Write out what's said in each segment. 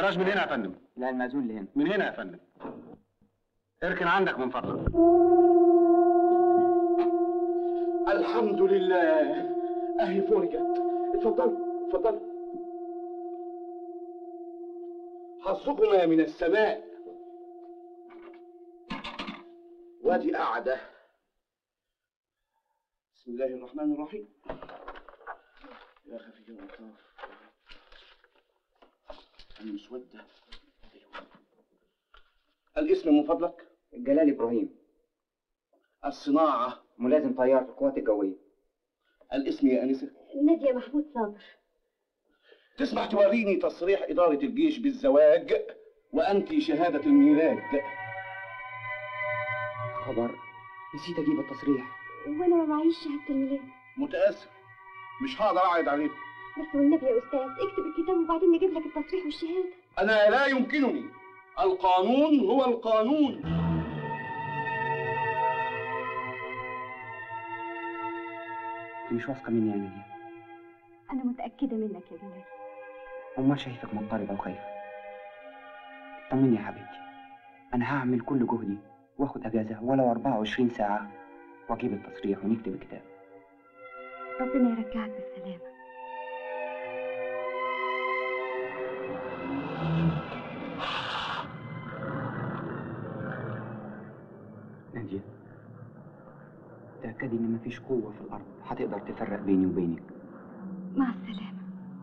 الجراج من هنا يا فندم لا المأذون اللي هنا من هنا يا فندم اركن عندك من فضلك الحمد لله اهي فرجت اتفضل اتفضل حظكما من السماء وادي قاعدة بسم الله الرحمن الرحيم يا خفي اللطاف المسودة أيوة. الاسم من فضلك جلال إبراهيم الصناعة ملازم طيار في القوات الجوية الاسم يا أنسة نادية محمود صابر تسمح توريني تصريح إدارة الجيش بالزواج وأنت شهادة الميلاد خبر نسيت أجيب التصريح وانا ما معيش شهادة الميلاد متأسف مش هقدر أعرض عليه بس والنبي يا استاذ اكتب الكتاب وبعدين نجيب لك التصريح والشهادة أنا لا يمكنني القانون هو القانون أنت مش واثقة مني يا نادية انا متأكدة منك يا جلال أمال شايفك مضطربة وخايفة طمني يا حبيبتي أنا هعمل كل جهدي وآخد أجازة ولو 24 ساعة وأجيب التصريح ونكتب الكتاب ربنا يرجعك بالسلامة نادية تأكدي إن مفيش قوة في الأرض هتقدر تفرق بيني وبينك مع السلامة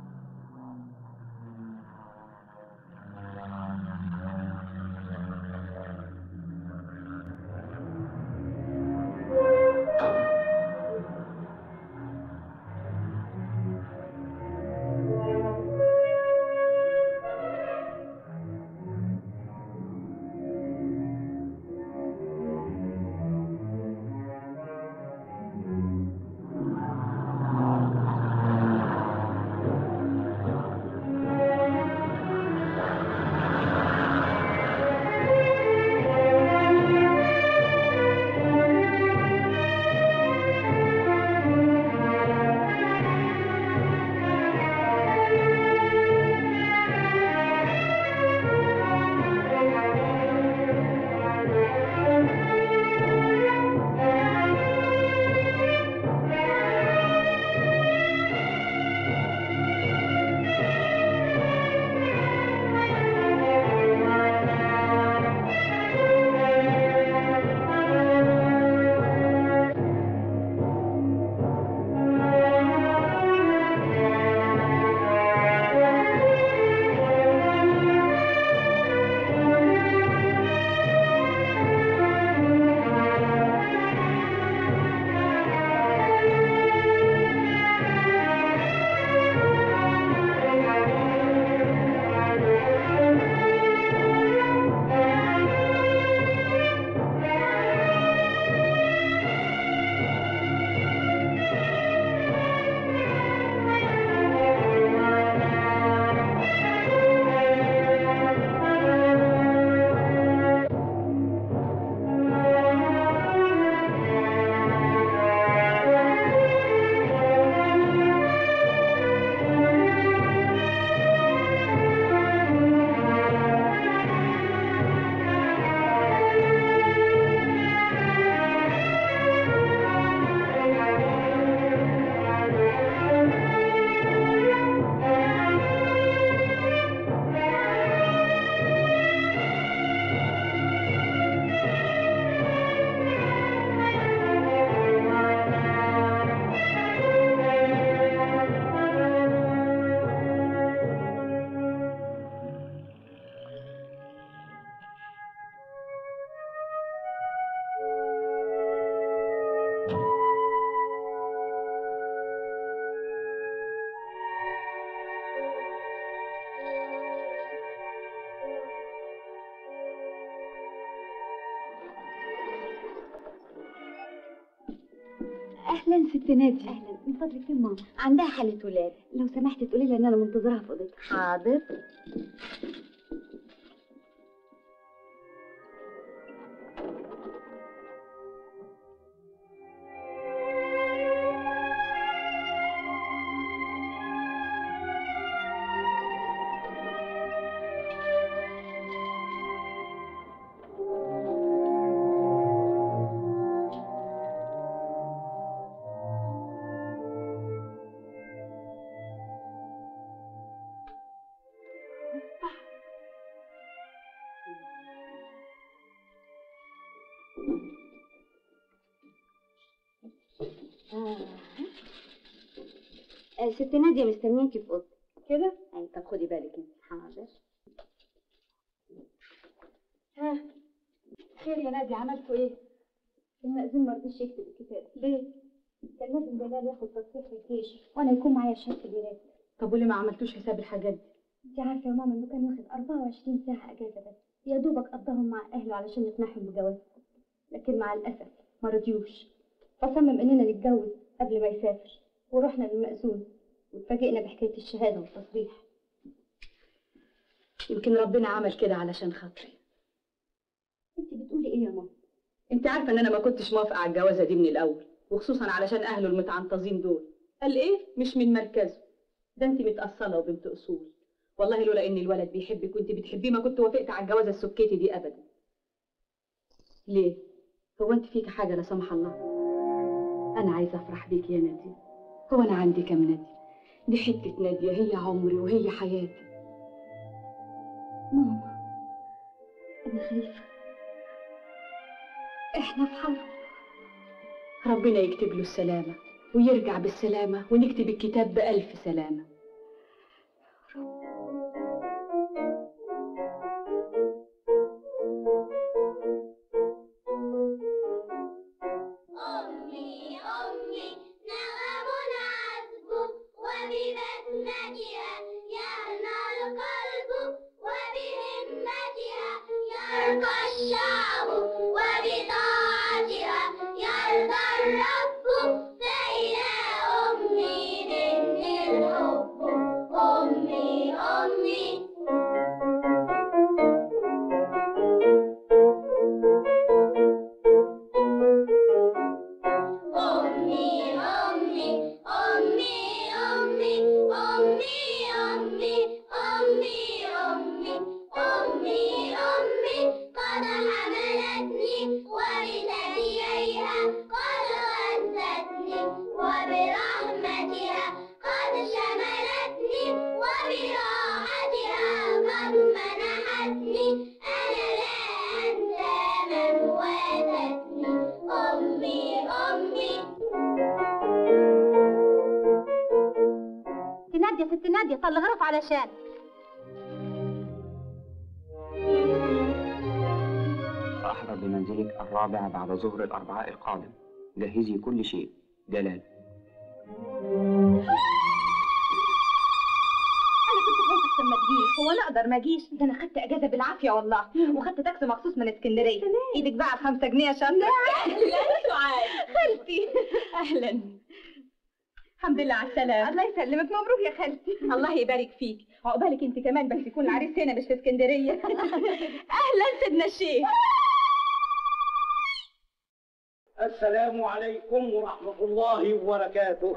اهلا ست نادي اهلا من فضلك فين ماما عندها حالة ولادة لو سمحتي تقولي لها ان انا منتظرها في اوضتها حاضر آه، ست نادية مستنياكي في اوضتك كده أي طب خدي بالك انت حاضر ها خير يا نادي عملتوا ايه المأذون ما رضيش يكتب الكتاب ليه كان لازم جلال ياخد تصريح في الجيش وانا يكون معايا شهادة الميلاد طب وليه ما عملتوش حساب الحاجات دي انت عارفة يا ماما انه كان واخد 24 ساعة اجازة بس يا دوبك قضاهم مع اهله علشان يقنعهم بجوازه لكن مع الاسف ما رضيوش فصمم اننا نتجوز قبل ما يسافر ورحنا للمأذون واتفاجئنا بحكاية الشهادة والتصريح يمكن ربنا عمل كده علشان خاطري انت بتقولي ايه يا ماما انت عارفه ان انا ما كنتش موافقه على الجوازه دي من الاول وخصوصا علشان اهله المتعنطزين دول قال ايه مش من مركزه ده انت متاصله وبنت اصول والله لولا ان الولد بيحبك وانت بتحبيه ما كنت وافقت على الجوازه السكيتي دي ابدا ليه هو انت فيك حاجه لا سمح الله انا عايزه افرح بيك يا ناديه هو انا عندي كام ناديه دي حته ناديه هي عمري وهي حياتي ماما انا خايفة احنا في حرب ربنا يكتب له السلامة ويرجع بالسلامة ونكتب الكتاب بألف سلامة أمي أمي نغم عذب وببسمتها يهنى القلب وبهمتها يرقى الشعب وبطاعتها يرضى الرب فإلى أمي مني الحب أمي أمي أمي أمي أمي أمي أمي أمي أمي أمي أمي أمي قد حملتني وبثدييها قد غذتني وبرحمتها قد شملتني وبراحتها قد منحتني أنا لا أنسى من واتتني أمي أمي ست نادية ست نادية طل غرف علشان سأحضر بمنزلك الرابع بعد ظهر الأربعاء القادم جهزي كل شيء جلال أنا كنت خايفة أحسن ما تجيش هو أنا أقدر ما أجيش ده أنا خدت أجازة بالعافية والله وخدت تاكسي مخصوص من اسكندرية إيدك بقى بخمسة جنيه يا شمس أهلا سعاد خالتي أهلا الحمد لله على السلامة الله يسلمك مبروك يا خالتي الله يبارك فيك عقبالك انت كمان بس يكون العريس هنا مش في اسكندرية أهلا سيدنا الشيخ السلام عليكم ورحمة الله وبركاته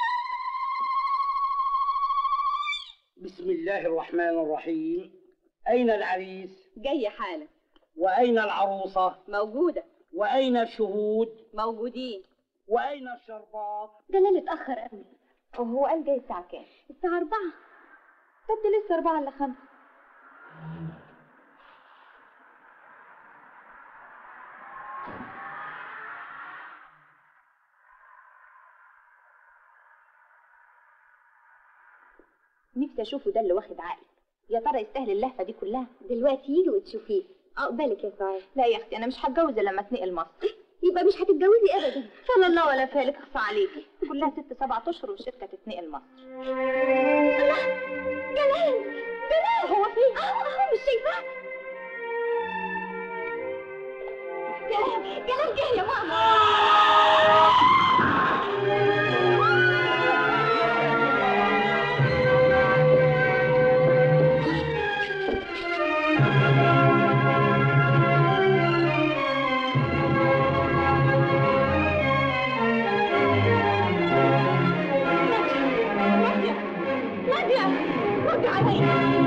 بسم الله الرحمن الرحيم أين العريس جاية حالا وأين العروسة موجودة وأين الشهود موجودين وأين الشربات جلال اتأخر قوي وهو قال جاي الساعة كام؟ الساعة أربعة طب دي لسه أربعة إلا خمسة نفسي أشوفه ده اللي واخد عقل يا ترى يستاهل اللهفة دي كلها دلوقتي يجي وتشوفيه عقبالك يا سعاد لا يا أختي أنا مش هتجوز إلا لما أتنقل مصر يبقى مش هتتجوزي أبدا صلى الله ولا فالك اخفى عليكي كلها ست سبعة أشهر والشركة تتنقل مصر جلال جلال هو فين؟ أهو أهو مش شايفاه جلال جلال جه يا ماما نادية نادية رد عليا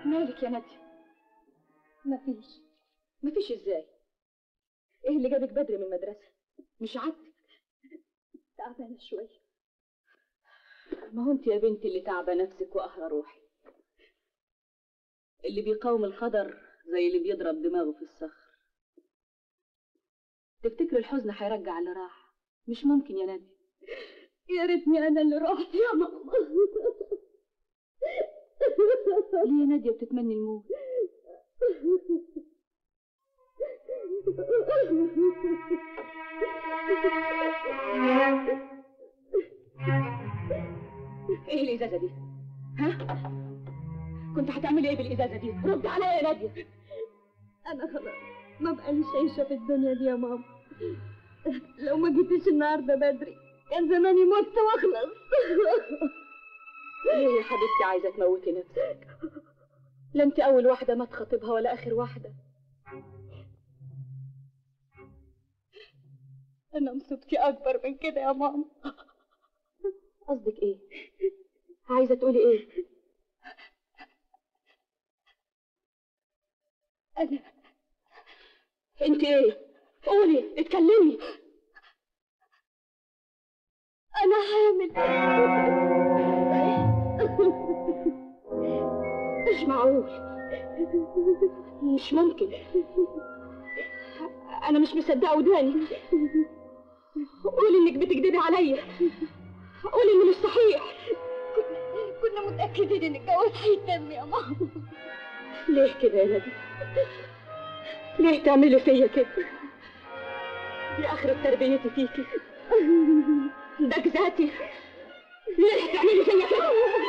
مالك يا ناديه مفيش مفيش ازاي ايه اللي جابك بدري من المدرسه مش عادتك تعبانة شوية ما هو انت يا بنتي اللي تعبى نفسك وقهرة روحي اللي بيقاوم القدر زي اللي بيضرب دماغه في الصخر تفتكر الحزن هيرجع اللي راح مش ممكن يا نادي يا ريتني أنا اللي رحت يا ماما ليه يا نادية بتتمني الموت ايه الازازه دي ها كنت هتعملي ايه بالازازه دي رد عليا يا ناديه أنا خلاص ما بقاليش عايشة في الدنيا دي يا ماما لو ما جيتيش النهاردة بدري كان زماني مت واخلص ليه يا حبيبتي عايزه تموتي نفسك لا انت اول واحده ما تخاطبها ولا اخر واحده أنا مصيبتي أكبر من كده يا ماما قصدك ايه عايزه تقولي ايه أنا انت ايه قولي اتكلمي أنا حامل مش معقول مش ممكن انا مش مصدقه وداني قولي انك بتكذبي عليا قولي انه مش صحيح كنا متأكدين إن الجواز هيتم يا ماما ليه كده يا نبي ليه تعملي فيا كده دي اخرة تربيتي فيكي ده جزاتي ليه تعملي فيا كده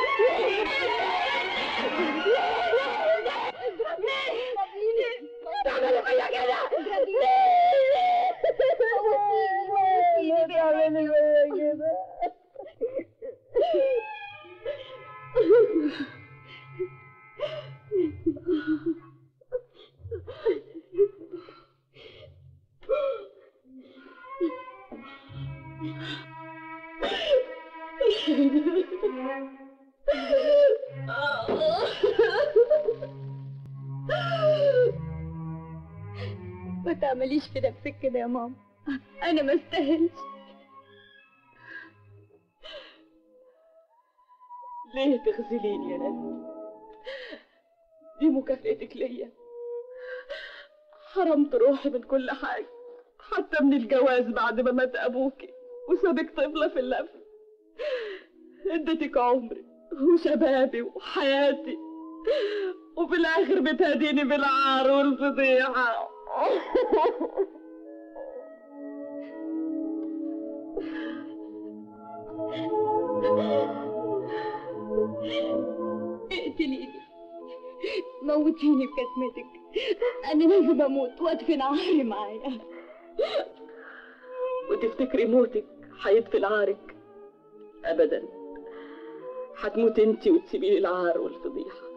تعملي فيا كده ما تعمليش في نفسك كده يا ماما أنا ما استاهلش ليه تخذليني يا نبي دي مكافأتك ليا حرمت روحي من كل حاجة حتى من الجواز بعد ما مات أبوكي وسابك طفلة في اللف اديتك عمري وشبابي وحياتي وفي الآخر بتهديني بالعار والفضيحة اقتليني موتيني بكتمتك أنا لازم أموت وأدفن عاري معايا وتفتكري موتك هيطفي العارك ابدا هتموت انت وتسيبي العار والفضيحه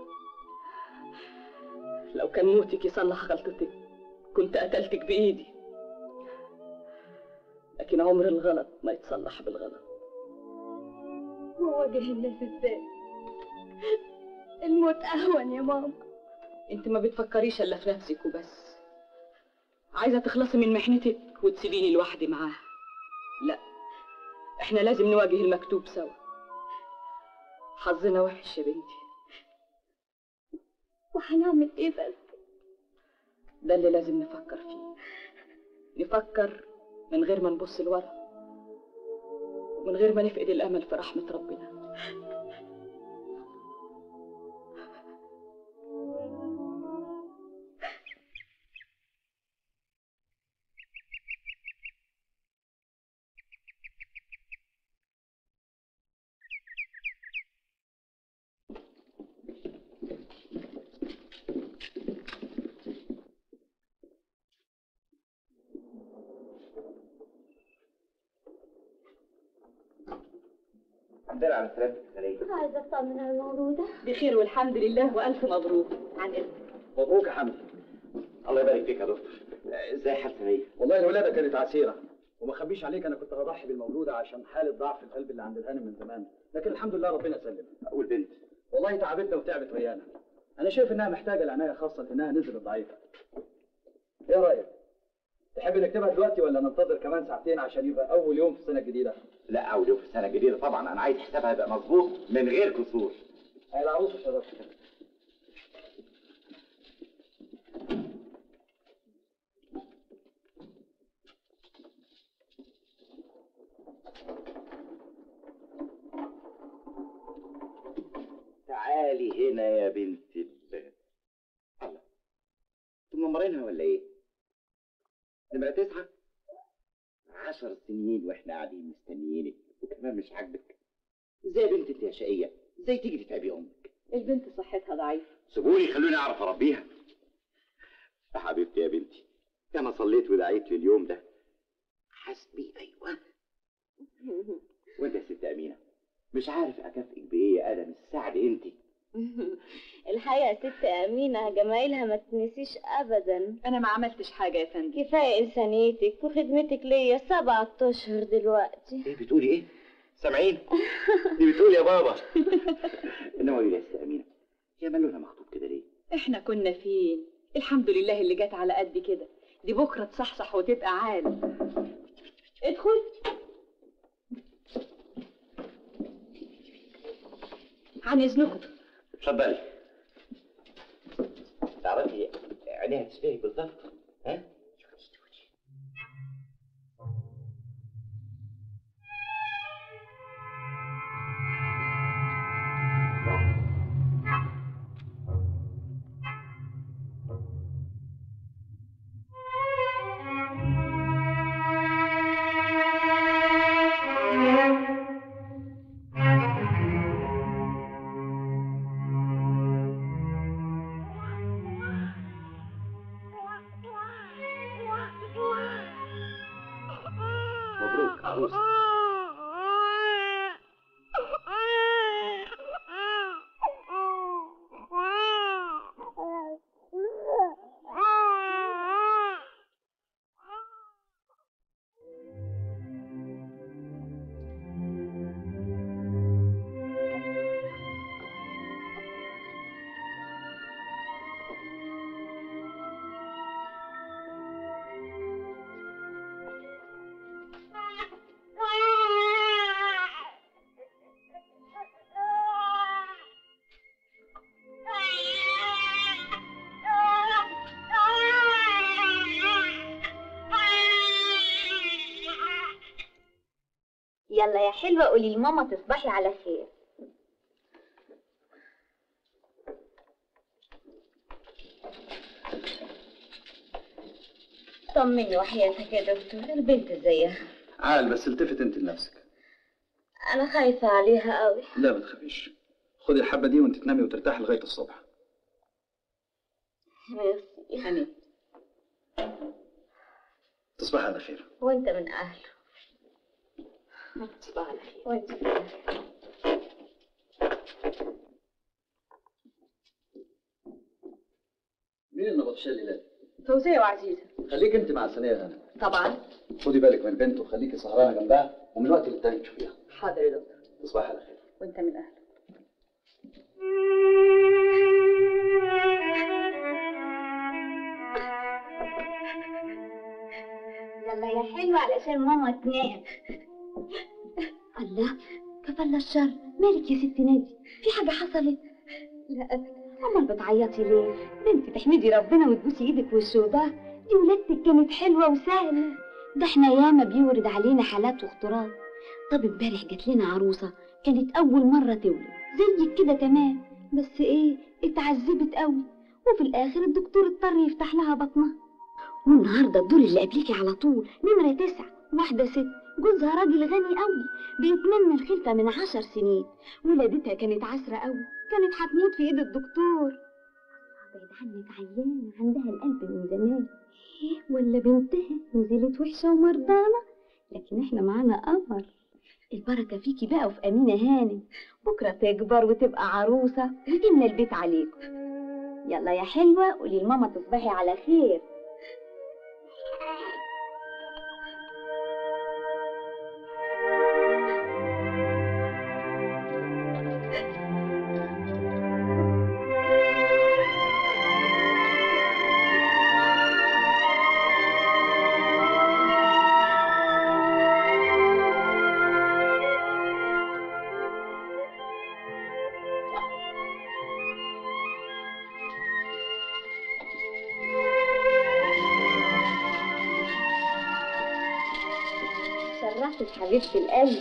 لو كان موتك يصلح غلطتك كنت قتلتك بايدي لكن عمر الغلط ما يتصلح بالغلط وواجه الناس ازاي الموت أهون يا ماما انت ما بتفكريش الا في نفسك وبس عايزه تخلصي من محنتك وتسيبيني لوحدي معاها لا احنا لازم نواجه المكتوب سوا حظنا وحش يا بنتي وهنعمل ايه بس ده اللي لازم نفكر فيه نفكر من غير ما نبص لورا ومن غير ما نفقد الامل في رحمه ربنا الحمد لله على سلامتك يا سليم عايزة أطمن على المولودة بخير والحمد لله والف مبروك عن اذنك مبروك يا حمدي الله يبارك فيك يا دكتور ازاي حالة سمية؟ والله الولادة كانت عسيرة وما اخبيش عليك انا كنت هضحي بالمولودة عشان حالة ضعف القلب اللي عند الهانم من زمان لكن الحمد لله ربنا سلم والبنت والله تعبتنا وتعبت ويانا انا شايف انها محتاجه لعنايه خاصه لانها نزلت ضعيفه ايه رايك تحب نكتبها دلوقتي ولا ننتظر كمان ساعتين عشان يبقى اول يوم في السنه الجديده لا اول يوم في السنه الجديده طبعا انا عايز حسابها يبقى مظبوط من غير كسور هي العروسه شرفت تعالي هنا يا بنت ال الله انتوا منمرينها ولا ايه؟ نمرة تسعة عشر سنين واحنا قاعدين مستنيينك وكمان مش عاجبك ازاي يا بنت انت يا شقية ازاي تيجي تتعبي امك البنت صحتها ضعيفة سيبوني خلوني اعرف اربيها يا حبيبتي يا بنتي انا صليت ودعيت لليوم ده حسبي ايوه وانت يا ست امينه مش عارف اكافئك بايه يا ادم السعد انت الحقيقة يا ست أمينة جمايلها ما تنسيش أبدا أنا ما عملتش حاجة يا فندم كفاية إنسانيتك وخدمتك ليا سبعة أشهر دلوقتي ايه بتقولي ايه سامعين دي بتقول يا بابا انما قولي لي يا ست امينه يا مالونا مخطوب كده ليه احنا كنا فين الحمد لله اللي جت على قد كده دي بكرة تصحصح وتبقى عالم ادخل عن اذنكم اتفضلي تعرفي عينيها تشبهك بالظبط ها مبروك عروس يلا يا حلوة قولي لماما تصبحي على خير طمني وحياتك يا دكتور البنت زيها عال بس التفت انت لنفسك انا خايفة عليها قوي لا ما تخافيش خدي الحبه دي وانت تنامي وترتاحي لغايه الصبح ميرسي هني تصبحي على خير وانت من اهله تصبح على خير وانت من أهله. مين النبطشيه اللي لازم فوزية وعزيزة خليك انت مع ثانيه يا غنم طبعا خدي بالك من البنت وخليكي سهرانه جنبها ومن وقت للتاني تشوفيها حاضر يا دكتور تصبحي على خير وانت من اهله يلا يا حلوة علشان ماما تنام الله كفل الشر مالك يا ست نادي في حاجة حصلت لا أبدا أمال بتعيطي ليه بنتي تحمدي ربنا وتبوسي ايدك والسوداء دي ولادتك كانت حلوة وسهلة ده احنا ياما بيورد علينا حالات واختراق طب امبارح جات لنا عروسة كانت أول مرة تولد زيك كده تمام بس ايه اتعذبت قوي وفي الآخر الدكتور اضطر يفتح لها بطنها والنهارده الدور اللي قبليكي على طول نمرة تسعة واحدة ست جوزها راجل غني قوي بيتمنى الخلفة من عشر سنين ولادتها كانت عسرة قوي كانت هتموت في ايد الدكتور بعيد عنك عيانة عندها القلب من زمان ولا بنتها نزلت وحشة ومرضانة لكن احنا معانا قمر البركة فيكي بقى وفي أمينة هانم بكرة تكبر وتبقى عروسة وتملى البيت عليكم يلا يا حلوة قولي لماما تصبحي على خير حبيبتي حبيبتي القلب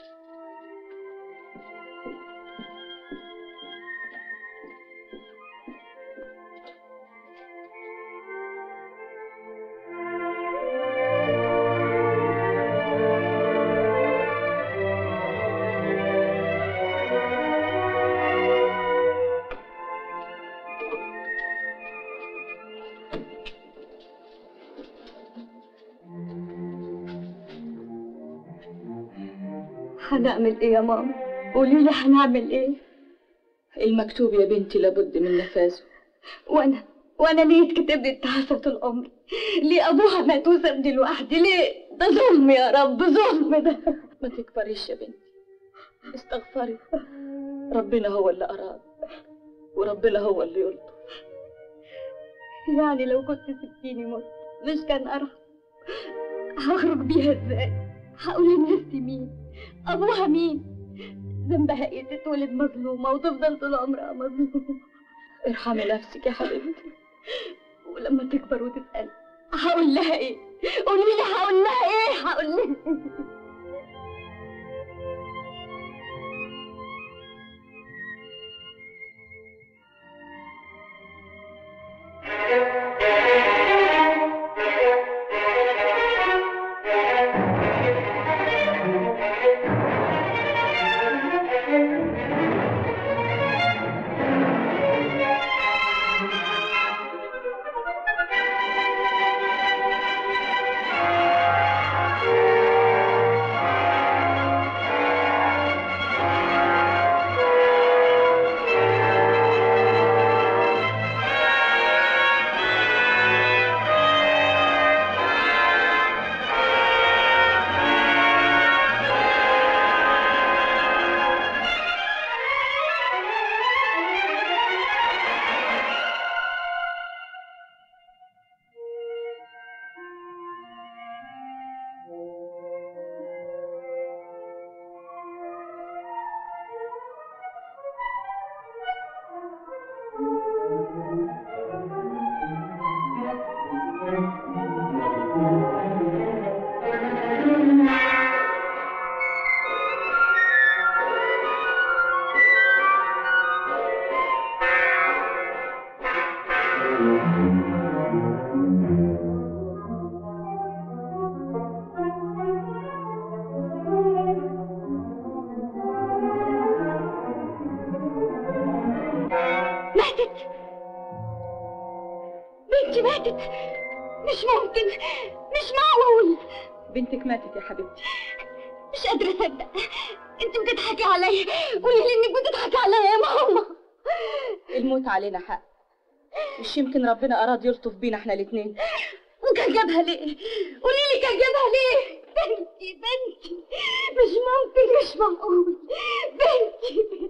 هنعمل ايه يا ماما قولي لي هنعمل ايه المكتوب يا بنتي لابد من نفاذه وانا وانا ليه يتكتب لي التعاسة طول عمري ليه ابوها مات وسابني لوحدي ليه ده ظلم يا رب ظلم ده ما تكبريش يا بنتي استغفري ربنا هو اللي أراد وربنا هو اللي يلطف يعني لو كنت سبتيني مت مش كان ارحم هخرج بيها ازاي هقول للناس دي مين ابوها مين ذنبها ايه تتولد مظلومه وتفضل طول عمرها مظلومه ارحمي نفسك يا حبيبتي ولما تكبر وتسال هقول لها ايه قولي لي هقول لها ايه هقول لها إيه؟ ماتت بنتي ماتت مش ممكن مش معقول بنتك ماتت يا حبيبتي مش قادرة أصدق أنت بتضحكي عليا قولي لي إنك بتضحكي عليا يا ماما الموت علينا حق مش يمكن ربنا أراد يلطف بينا احنا الاتنين وكان جابها ليه؟ قولي لي كان جابها ليه؟ بنتي بنتي مش ممكن مش معقول بنتي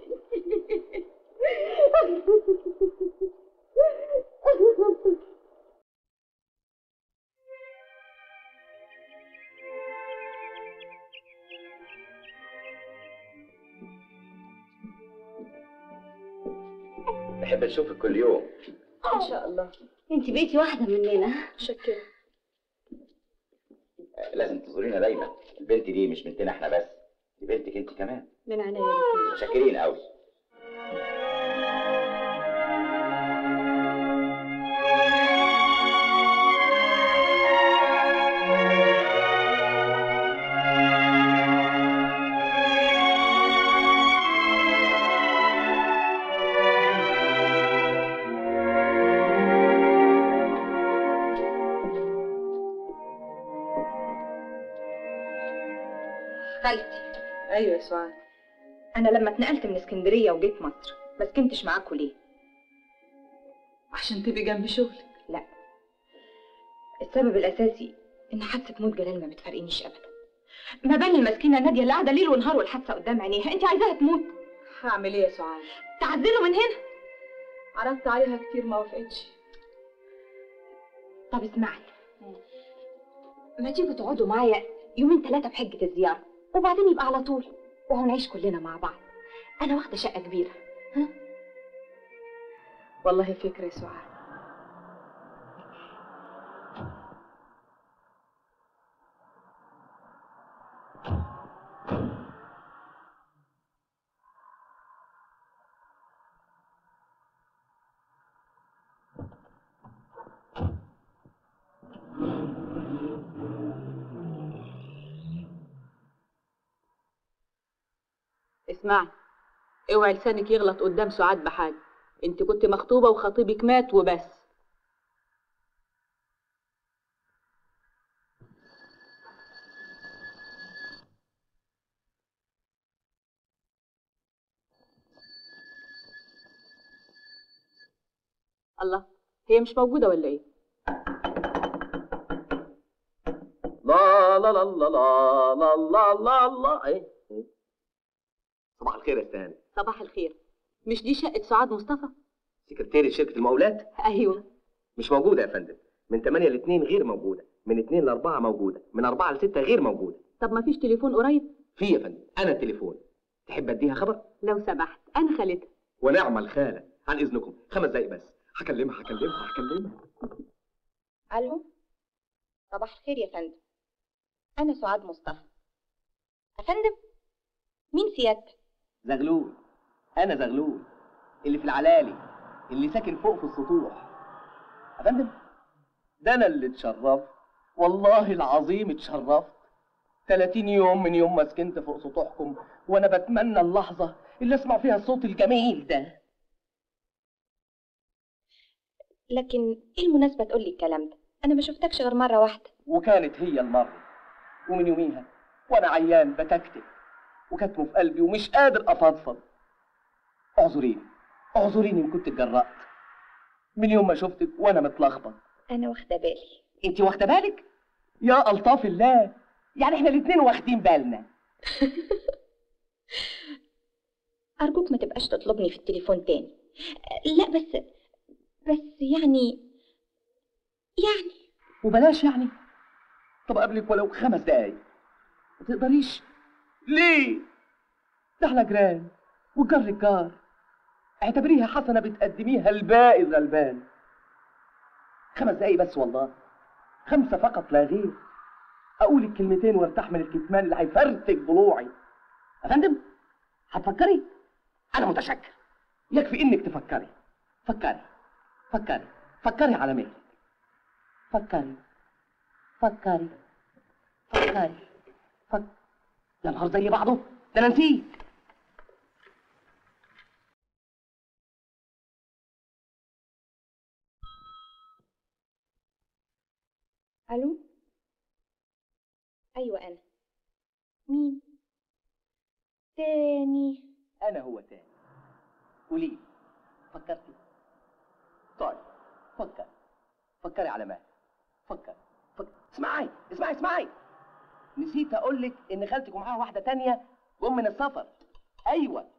بنتي بحب اشوفك كل يوم إن شاء الله انت بقيتي واحدة مننا شكرا لازم تزورينا دايما البنت دي مش بنتنا احنا بس دي بنتك انت كمان من عينيا الاتنين متشكرين قوي خالتي أيوة يا سعاد انا لما اتنقلت من اسكندريه وجيت مصر ما سكنتش معاكوا ليه عشان تبقي جنب شغلك لا السبب الاساسي ان حادثه موت جلال ما بتفارقنيش ابدا ما بين المسكينه ناديه اللي قاعده ليل ونهار والحادثه قدام عينيها انت عايزاها تموت هعمل إيه يا سعاد تعزله من هنا عرضت عليها كتير ما وافقتش طب اسمعي ما تيجوا تقعدوا معايا يومين ثلاثه بحجه الزياره وبعدين يبقى على طول وهنعيش كلنا مع بعض انا واخده شقه كبيره والله فكرة يا سعاد اسمعي اوعي لسانك يغلط قدام سعاد بحاجه انت كنت مخطوبه وخطيبك مات وبس الله هي مش موجوده ولا ايه لا لا لا لا لا لا لا لا لا ايه إيه؟ صباح الخير يا استاذ صباح الخير مش دي شقه سعاد مصطفى سكرتيري شركة المقاولات ايوه مش موجودة يا فندم من 8 ل 2 غير موجودة من 2 ل 4 موجودة من 4 ل 6 غير موجودة طب ما فيش تليفون قريب في يا فندم أنا التليفون تحب أديها خبر لو سمحت انا خالتها ونعم الخالة عن إذنكم خمس دقايق بس هكلمها هكلمها هكلمها الو صباح الخير يا فندم انا سعاد مصطفى يا فندم مين سيادتك زغلول أنا زغلول اللي في العلالي اللي ساكن فوق في السطوح يا فندم ده أنا اللي اتشرفت والله العظيم اتشرفت 30 يوم من يوم ما سكنت فوق سطوحكم وأنا بتمنى اللحظة اللي أسمع فيها الصوت الجميل ده لكن ايه المناسبه تقول لي الكلام ده انا ما شفتكش غير مره واحده وكانت هي المرة ومن يوميها وأنا عيان بتكتك وكتمه في قلبي ومش قادر أفضفض اعذريني اعذريني إن كنت اتجرأت من يوم ما شفتك وأنا متلخبط انا واخده بالي أنت واخدة بالك؟ يا ألطاف الله يعني إحنا الاتنين واخدين بالنا ارجوك ما تبقاش تطلبني في التليفون تاني لا بس بس يعني يعني وبلاش يعني طب قبلك ولو خمس دقايق ما تقدريش ليه ده احنا جيران والجار الجار اعتبريها حسنه بتقدميها لباقي الغلبان خمس دقايق بس والله خمسه فقط لا غير اقول الكلمتين وارتاح من الكتمان اللي هيفرتك ضلوعي يا فندم هتفكري انا متشكر يكفي انك تفكري فكري فكري فكري على مهلك فكري فكري فكري فك يا نهار زي بعضه ده انا نسيت الو ايوه انا مين تاني انا هو تاني قولي لي، فكرتي طيب فكري فكري على مهلك فكري فكري اسمعي اسمعي اسمعي نسيت اقول لك ان خالتك ومعاها واحده تانية جم من السفر ايوه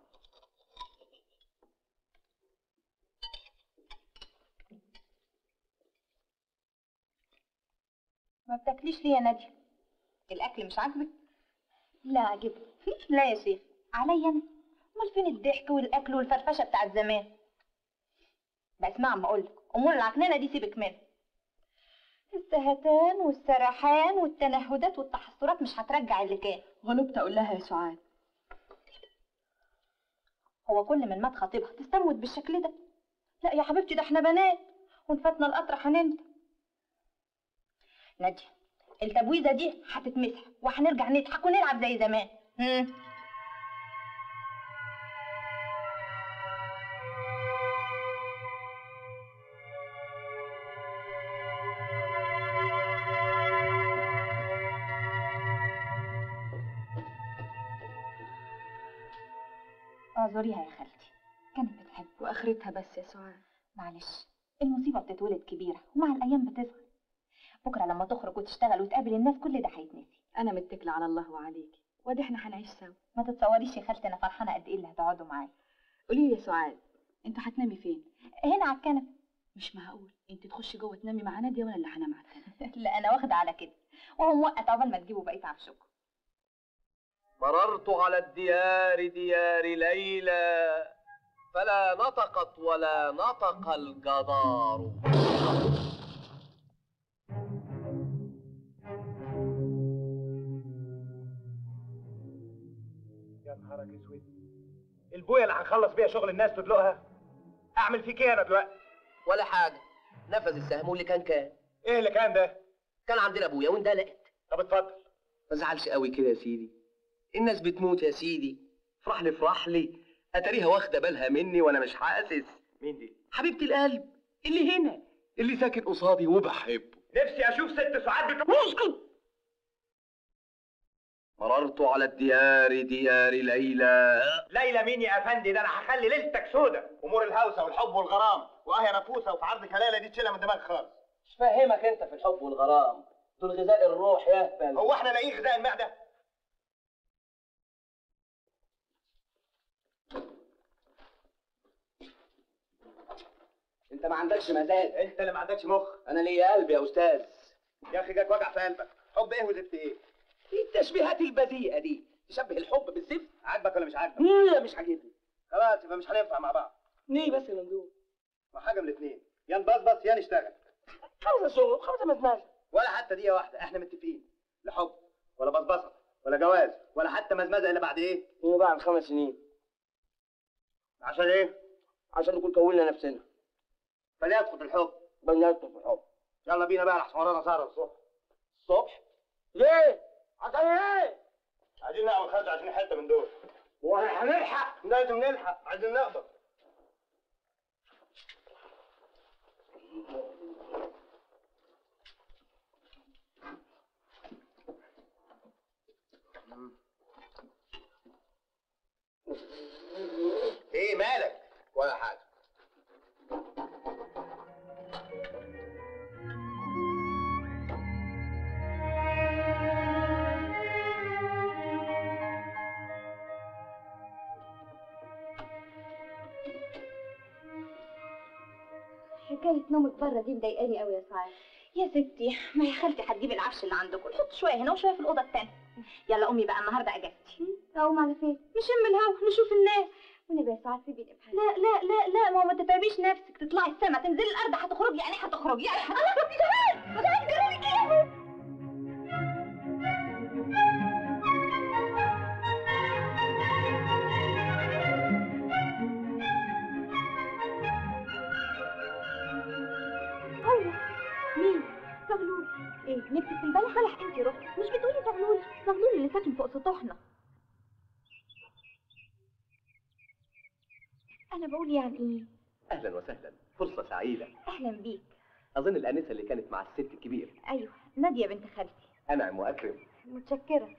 ما بتاكليش ليه يا ناديه الاكل مش عاجبك لا عجبني لا يا شيخ عليا انا امال فين الضحك والاكل والفرفشه بتاعت زمان بس اسمع ما اقولك امور العكنانه دي سيبك منها السهتان والسرحان والتنهدات والتحسرات مش هترجع اللي كان غلبت اقول لها يا سعاد هو كل من مات خطيبها تستموت بالشكل ده لا يا حبيبتي ده احنا بنات ونفاتنا القطر هننام نادية التبويزة دي هتتمسح وهنرجع نضحك ونلعب زي زمان هم. اعذريها يا خالتي كانت بتحب واخرتها بس يا سعاد معلش المصيبة بتتولد كبيرة ومع الأيام بتصغر بكرة لما تخرج وتشتغل وتقابل الناس كل ده هيتنسي انا متكله على الله وعليكي وادي احنا هنعيش سوا ما تتصوريش يا خالتي أنا فرحانة قد إيه اللي هتقعدوا معايا قولي لي يا سعاد انتوا هتنامي فين هنا على الكنبة مش معقول انت تخشي جوه تنامي مع ناديه وانا اللي هنام على الكنبه لا أنا واخدة على كده وهو موقت عقبال ما تجيبوا بقية عفشكم مررت على الديار ديار ليلى فلا نطقت ولا نطق الجدار يا نهارك اسود البويه اللي هنخلص بيها شغل الناس تدلقها اعمل فيك ايه انا دلوقتي ولا حاجة نفذ السهم واللي كان كان ايه اللي كان ده كان عندنا ابويا واندلقت طب اتفضل ما تزعلش قوي كده يا سيدي الناس بتموت يا سيدي افرح لي افرح لي اتاريها واخده بالها مني وانا مش حاسس مين دي؟ حبيبه القلب اللي هنا اللي ساكن قصادي وبحبه نفسي اشوف ست سعاد بتقول اسكت مررت على الديار ديار ليلى ليلى مين يا افندي ده انا هخلي ليلتك سودة امور الهوسه والحب والغرام واه نفوسه وفي عرضك ليلى دي تشيلها من دماغك خالص مش فاهمك انت في الحب والغرام دول غذاء الروح يا اهبل هو احنا لاقيين غذاء المعده انت ما عندكش مزاج انت اللي ما عندكش مخ انا ليا قلب يا استاذ يا اخي جاك وجع في قلبك حب ايه وزفت ايه ايه التشبيهات البذيئه دي تشبه الحب بالزفت عاجبك ولا مش عاجبك لا مش عاجبني خلاص يبقى مش هننفع مع بعض ليه بس يا ممدوح ما حاجه من الاثنين يا نبصبص يا نشتغل خمسه شغل خمسه مزمزه ولا حتى دقيقه واحده احنا متفقين لا حب ولا بصبصه ولا جواز ولا حتى مزمزه الا بعد ايه هو بعد خمس سنين عشان ايه عشان نكون كوننا نفسنا فليسقط الحب بنيت في الحب يلا بينا بقى لحسن ورانا سهره الصبح الصبح ليه؟ عشان ايه؟ عايزين نعمل خرج عايزين حته من دول وهنلحق لازم نلحق عايزين نقبض ايه مالك ولا حاجه حكاية نومك بره دي مضايقاني قوي يا سعاد يا ستي ما هي خالتي هتجيب العفش اللي عندكم نحط شويه هنا وشويه في الاوضه التانية يلا امي بقى النهارده اجازتي اقوم على فين؟ نشم الهوا نشوف الناس والنبي يا سعاد سيبيني بحالي لا لا لا لا ما هو ما تتعبيش نفسك تطلعي السما تنزلي الارض هتخرجي يعني هتخرجي يعني هتخرجي كمان ما تعالي جرالك ايه ايوه مين؟ زغلول ايه نفسك في البلح صالح انت رحتي مش بتقولي زغلول زغلول اللي ساكن فوق سطوحنا انا بقول يعني ايه اهلا وسهلا فرصه سعيده اهلا بيك اظن الانسه اللي كانت مع الست الكبير ايوه ناديه بنت خالتي انعم واكرم متشكرة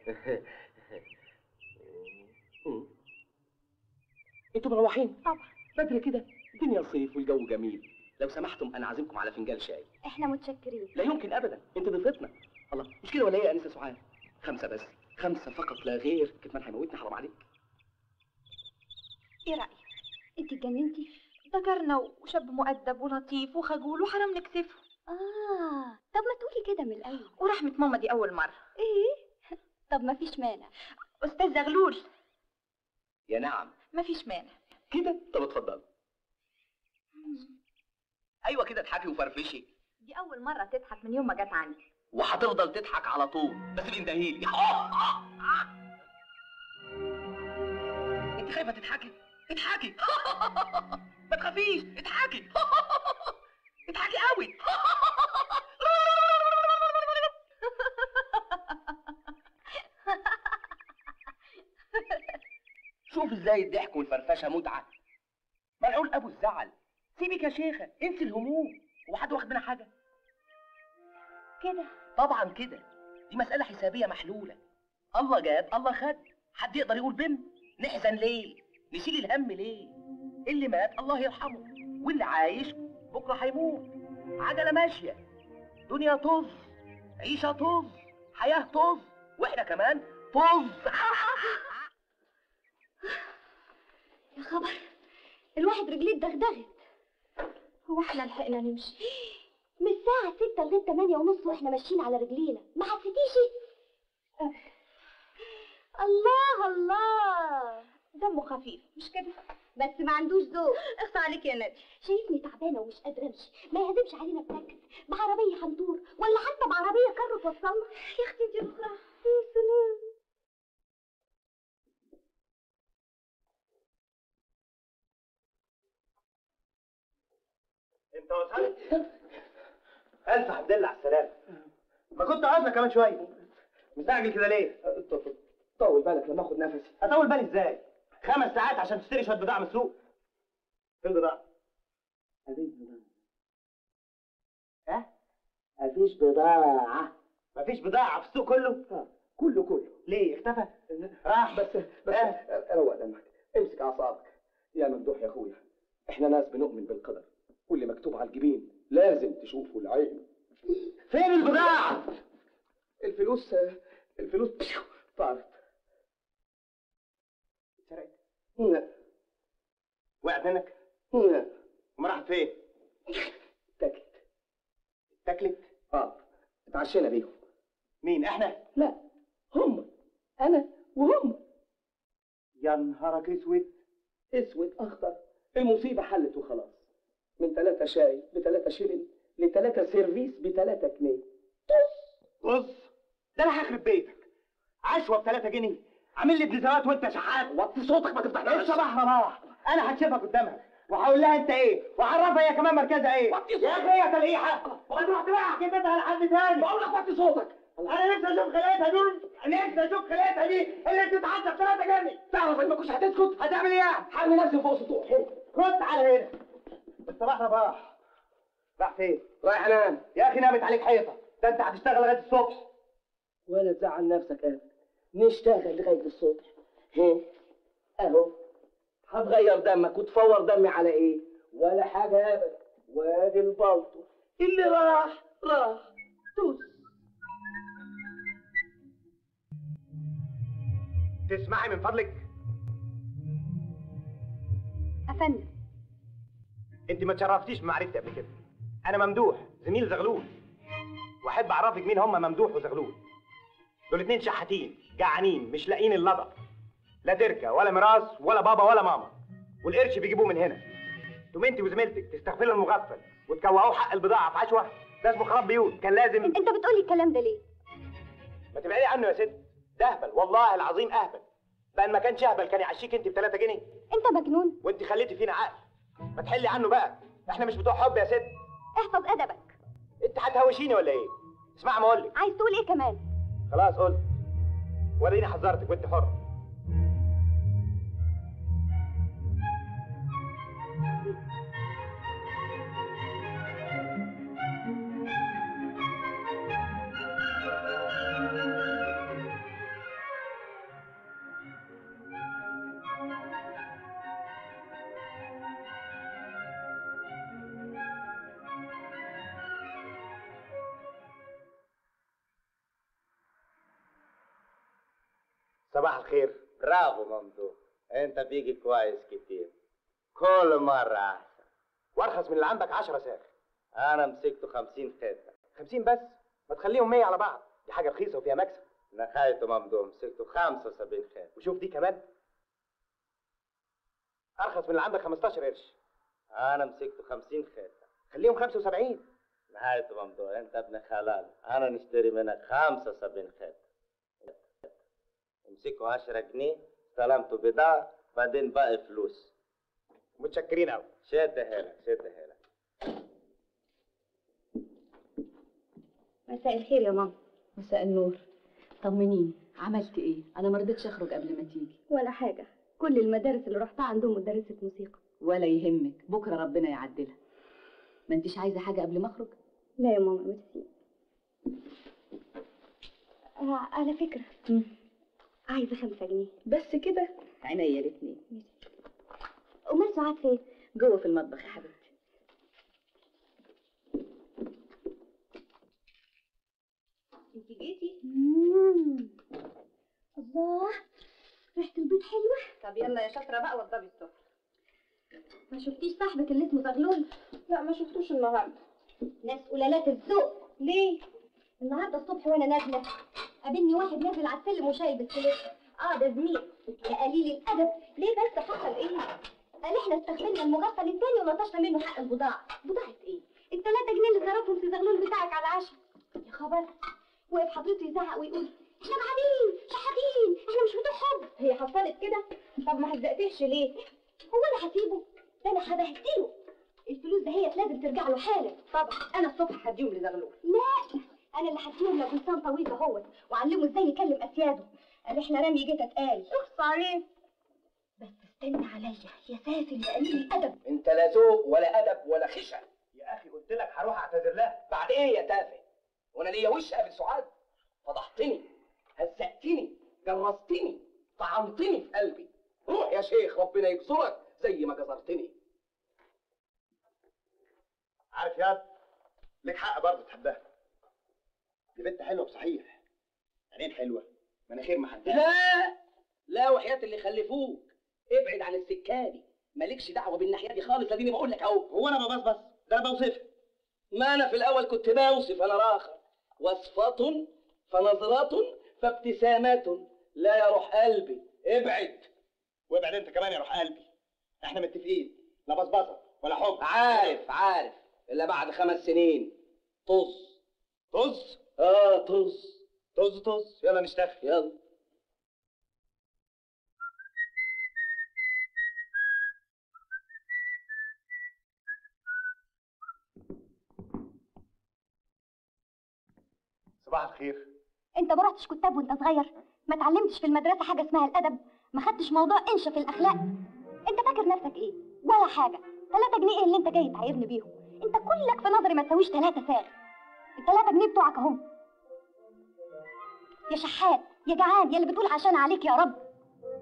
انتوا مروحين طبعا بدري كده الدنيا صيف والجو جميل لو سمحتم انا عازمكم على فنجان شاي احنا متشكرين لا يمكن ابدا انت ضيفتنا الله مش كده ولا ايه يا انسه سعاد خمسه بس خمسه فقط لا غير كتمان هيموتني حرام عليك ايه رايك انت اتجننتي ده جارنا وشاب مؤدب ولطيف وخجول وحرام نكسفه اه طب ما تقولي كده من الاول ورحمه ماما دي اول مره ايه طب ما فيش مانع استاذ زغلول يا نعم مفيش مانع كده طب اتفضل ايوه كده اضحكي وفرفشي دي اول مره تضحك من يوم ما جت عندي وهتفضل تضحك على طول بس بانتهيلي انت خايفه تضحكي اضحكي ما تخافيش اضحكي اضحكي قوي شوف ازاي الضحك والفرفشه متعه ملعون ابو الزعل سيبك يا شيخه انسي الهموم هو حد واخد منها حاجه كده طبعا كده دي مسألة حسابية محلولة الله جاب الله خد حد يقدر يقول بم نحزن ليه نشيل الهم ليه اللي مات الله يرحمه واللي عايش بكرة هيموت عجلة ماشية دنيا طز عيشة طز حياة طز واحنا كمان طز يا خبر الواحد رجليه اتدغدغت هو احنا لحقنا نمشي من الساعة ستة لغاية تمانية ونص واحنا ماشيين على رجلينا ما حسيتيش الله الله دمه خفيف مش كده بس ما عندوش ذوق اخصى عليك يا نادي شايفني تعبانة ومش قادرة امشي ما يهزمش علينا بتاكس بعربية حنطور ولا حتى بعربية كر توصلنا يا اختي انت بكره يا سلام انت وصلت الف حمد لله على السلامه ما كنت عاوزنا كمان شويه مستعجل كده ليه طول بالك لما اخد نفسي اطول بالي ازاي خمس ساعات عشان تشتري شويه بضاعه من السوق فين البضاعه؟ مفيش بضاعة ها؟ مفيش بضاعة مفيش بضاعه في السوق كله آه، كله كله ليه اختفى راح بس بس روق دمك امسك اعصابك يا ممدوح يا اخويا احنا ناس بنؤمن بالقدر واللي مكتوب على الجبين لازم تشوفه العين فين البضاعه الفلوس الفلوس طارت سرقت لا وقعت منك لا وما راحت فين تاكلت اتاكلت اه اتعشينا بيهم مين احنا لا هم انا وهم يا نهارك اسود اسود اخضر المصيبه حلت وخلاص من ثلاثة شاي بثلاثة شيلين لثلاثة سيرفيس بثلاثة جنيه بص ده انا هخرب بيتك عشوه ب 3 جنيه عامل لي ابن زوات وانت شحات وطي صوتك ما ايه تفتحش صباح رباح انا هكشفها قدامها وهقول لها انت ايه وعرفها هي كمان مركزها ايه يا اخي هي تلقيحه وهتروح تبيع حكايتها لحد تاني بقول لك وطي صوتك انا نفسي اشوف خلقتها دول نفسي اشوف خلقتها دي اللي بتتعدى ب 3 جنيه تعرف ان ما كنتش هتسكت هتعمل ايه؟ حامي نفسي فوق سطوح كنت على هنا بس صباح رباح راح فين؟ رايح انام يا اخي نامت عليك حيطه ده انت هتشتغل لغايه الصبح ولا تزعل نفسك ابدا نشتغل لغايه الصبح هي اهو هتغير دمك وتفور دمي على ايه ولا حاجه ابدا وادي البلطو اللي راح راح توس تسمعي من فضلك افندم انت ما تشرفتيش بمعرفتي قبل كده انا ممدوح زميل زغلول واحب اعرفك مين هم ممدوح وزغلول دول اتنين شحاتين جعانين مش لاقيين اللضع لا تركه ولا ميراث ولا بابا ولا ماما والقرش بيجيبوه من هنا تقوم انت وزميلتك تستغفلوا المغفل وتكوعوه حق البضاعه في عشوه ده اسمه خراب بيوت كان لازم انت بتقولي الكلام ده ليه ما تبعدي عنه يا ست ده اهبل والله العظيم اهبل بقى إن ما كانش اهبل كان يعشيك انت ب 3 جنيه انت مجنون وانت خليتي فينا عقل ما تحلي عنه بقى احنا مش بتوع حب يا ست احفظ ادبك انت هتهوشيني ولا ايه اسمع ما اقول لك عايز تقول ايه كمان خلاص قلت وريني حذرتك وانت حر صباح الخير برافو ممدوح انت بيجي كويس كتير كل مرة احسن وارخص من اللي عندك 10 ساخ انا مسكته خمسين خيطة 50 بس ما تخليهم 100 على بعض دي حاجه رخيصه وفيها مكسب نخايته ممدوح مسكته خمسة وسبعين خيطة وشوف دي كمان ارخص من اللي عندك 15 قرش انا مسكته خمسين خيطة خليهم 75 نهايته ممدوح انت ابن حلال انا نشتري منك خمسة وسبعين خيطة امسكوا عشرة جنيه استلمتوا بضاعة بعدين باقي فلوس متشكرين قوي شد حيلك شد حيلك مساء الخير يا ماما مساء النور طمنيني عملت ايه انا ما رضيتش اخرج قبل ما تيجي ولا حاجه كل المدارس اللي رحتها عندهم مدرسه موسيقى ولا يهمك بكره ربنا يعدلها ما انتش عايزه حاجه قبل ما اخرج لا يا ماما ميرسي آه على فكره عايزه خمسة جنيه بس كده عينيا الاتنين امال سعاد فين جوه في المطبخ يا حبيبتي انت جيتي مم. الله ريحه البيض حلوه طب يلا يا شاطرة بقى وضبي السفرة ما شفتيش صاحبك اللي اسمه زغلول لا ما شفتوش النهارده ناس قلالات الذوق ليه؟ النهارده الصبح وانا نازله قابلني واحد نازل على السلم وشايل السلم اه ده زميل يا قليل الادب ليه بس حصل ايه قال احنا استغفلنا المغفل التاني ونطشنا منه حق البضاعه بضاعه ايه الثلاثة جنيه اللي صرفهم في زغلول بتاعك على العشاء يا خبر وقف حضرته يزعق ويقول احنا بعدين شحاتين احنا مش بتوع حب هي حصلت كده؟ طب ما هزقتهش ليه؟ هو انا هسيبه ده انا هبهدله الفلوس دهيت لازم ترجع له حالا طبعا انا الصبح هديهم لزغلول لا انا اللي هديهم له بلسان طويل اهوت وعلمه ازاي يكلم اسياده قال احنا رامي جيت اتقال اخص عليه بس استنى عليا يا سافل يا قليل الادب انت لا ذوق ولا ادب ولا خشع يا اخي قلت لك هروح اعتذر لها بعد ايه يا تافه وانا ليا وش قبل سعاد فضحتني هزقتني جرستني طعنتني في قلبي روح يا شيخ ربنا يجزرك زي ما جزرتني عارف يا لك حق برضه تحبها دي بنت حلوه بصحيح عينين حلوه مناخير محدده لا لا وحياة اللي خلفوك ابعد عن السكه دي مالكش دعوه بالناحيه دي خالص اديني بقول لك اهو هو انا ببصبص ده انا بوصفها ما انا في الاول كنت بوصف انا راخر وصفة فنظرة فابتسامات لا يروح قلبي ابعد وابعد انت كمان يا روح قلبي احنا متفقين لا بصبصه ولا حب عارف عارف الا بعد خمس سنين طز طز اه طز طز طز يلا نشتغل يلا صباح الخير انت ما رحتش كتاب وانت صغير ما اتعلمتش في المدرسه حاجه اسمها الادب ما خدتش موضوع انشا في الاخلاق انت فاكر نفسك ايه ولا حاجه 3 جنيه ايه اللي انت جاي تعايرني بيهم انت كلك في نظري ما تساويش 3 ساغ ال 3 جنيه بتوعك اهم يا شحات يا جعان يا اللي بتقول عشان عليك يا رب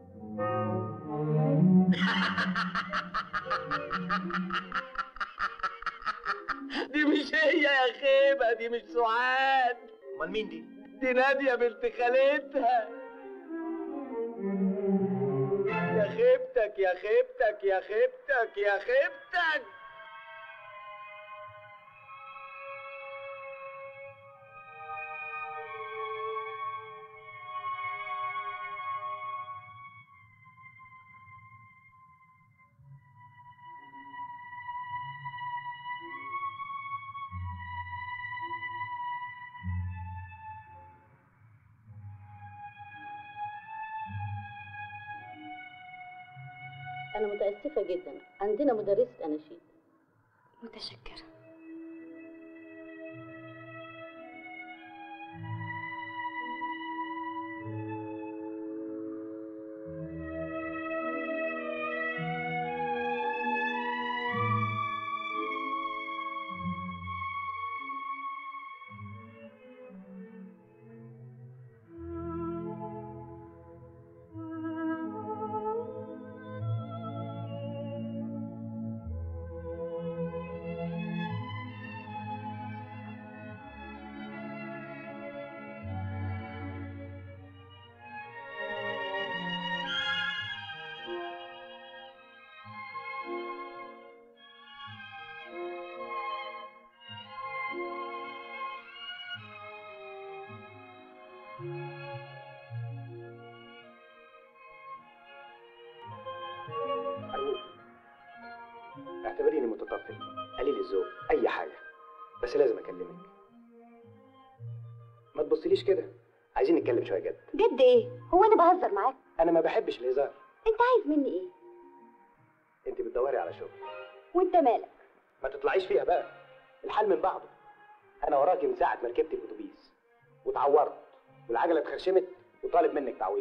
دي مش هي يا خيبة دي مش سعاد امال مين دي دي نادية بنت خالتها يا خيبتك يا خيبتك يا خيبتك يا خيبتك أنا متأسفة جدا عندنا مدرسة أناشيد متشكره أرجوك اعتبريني متطفل قليل الذوق أي حاجة بس لازم أكلمك ما تبصليش كده عايزين نتكلم شوية جد جد ايه هو انا بهزر معاك أنا ما بحبش الهزار انت عايز مني ايه أنت بتدوري على شغل وانت مالك ما تطلعيش فيها بقى الحال من بعضه أنا وراكي من ساعة ما ركبت الأتوبيس واتعورت والعجلة اتخرشمت وطالب منك تعويض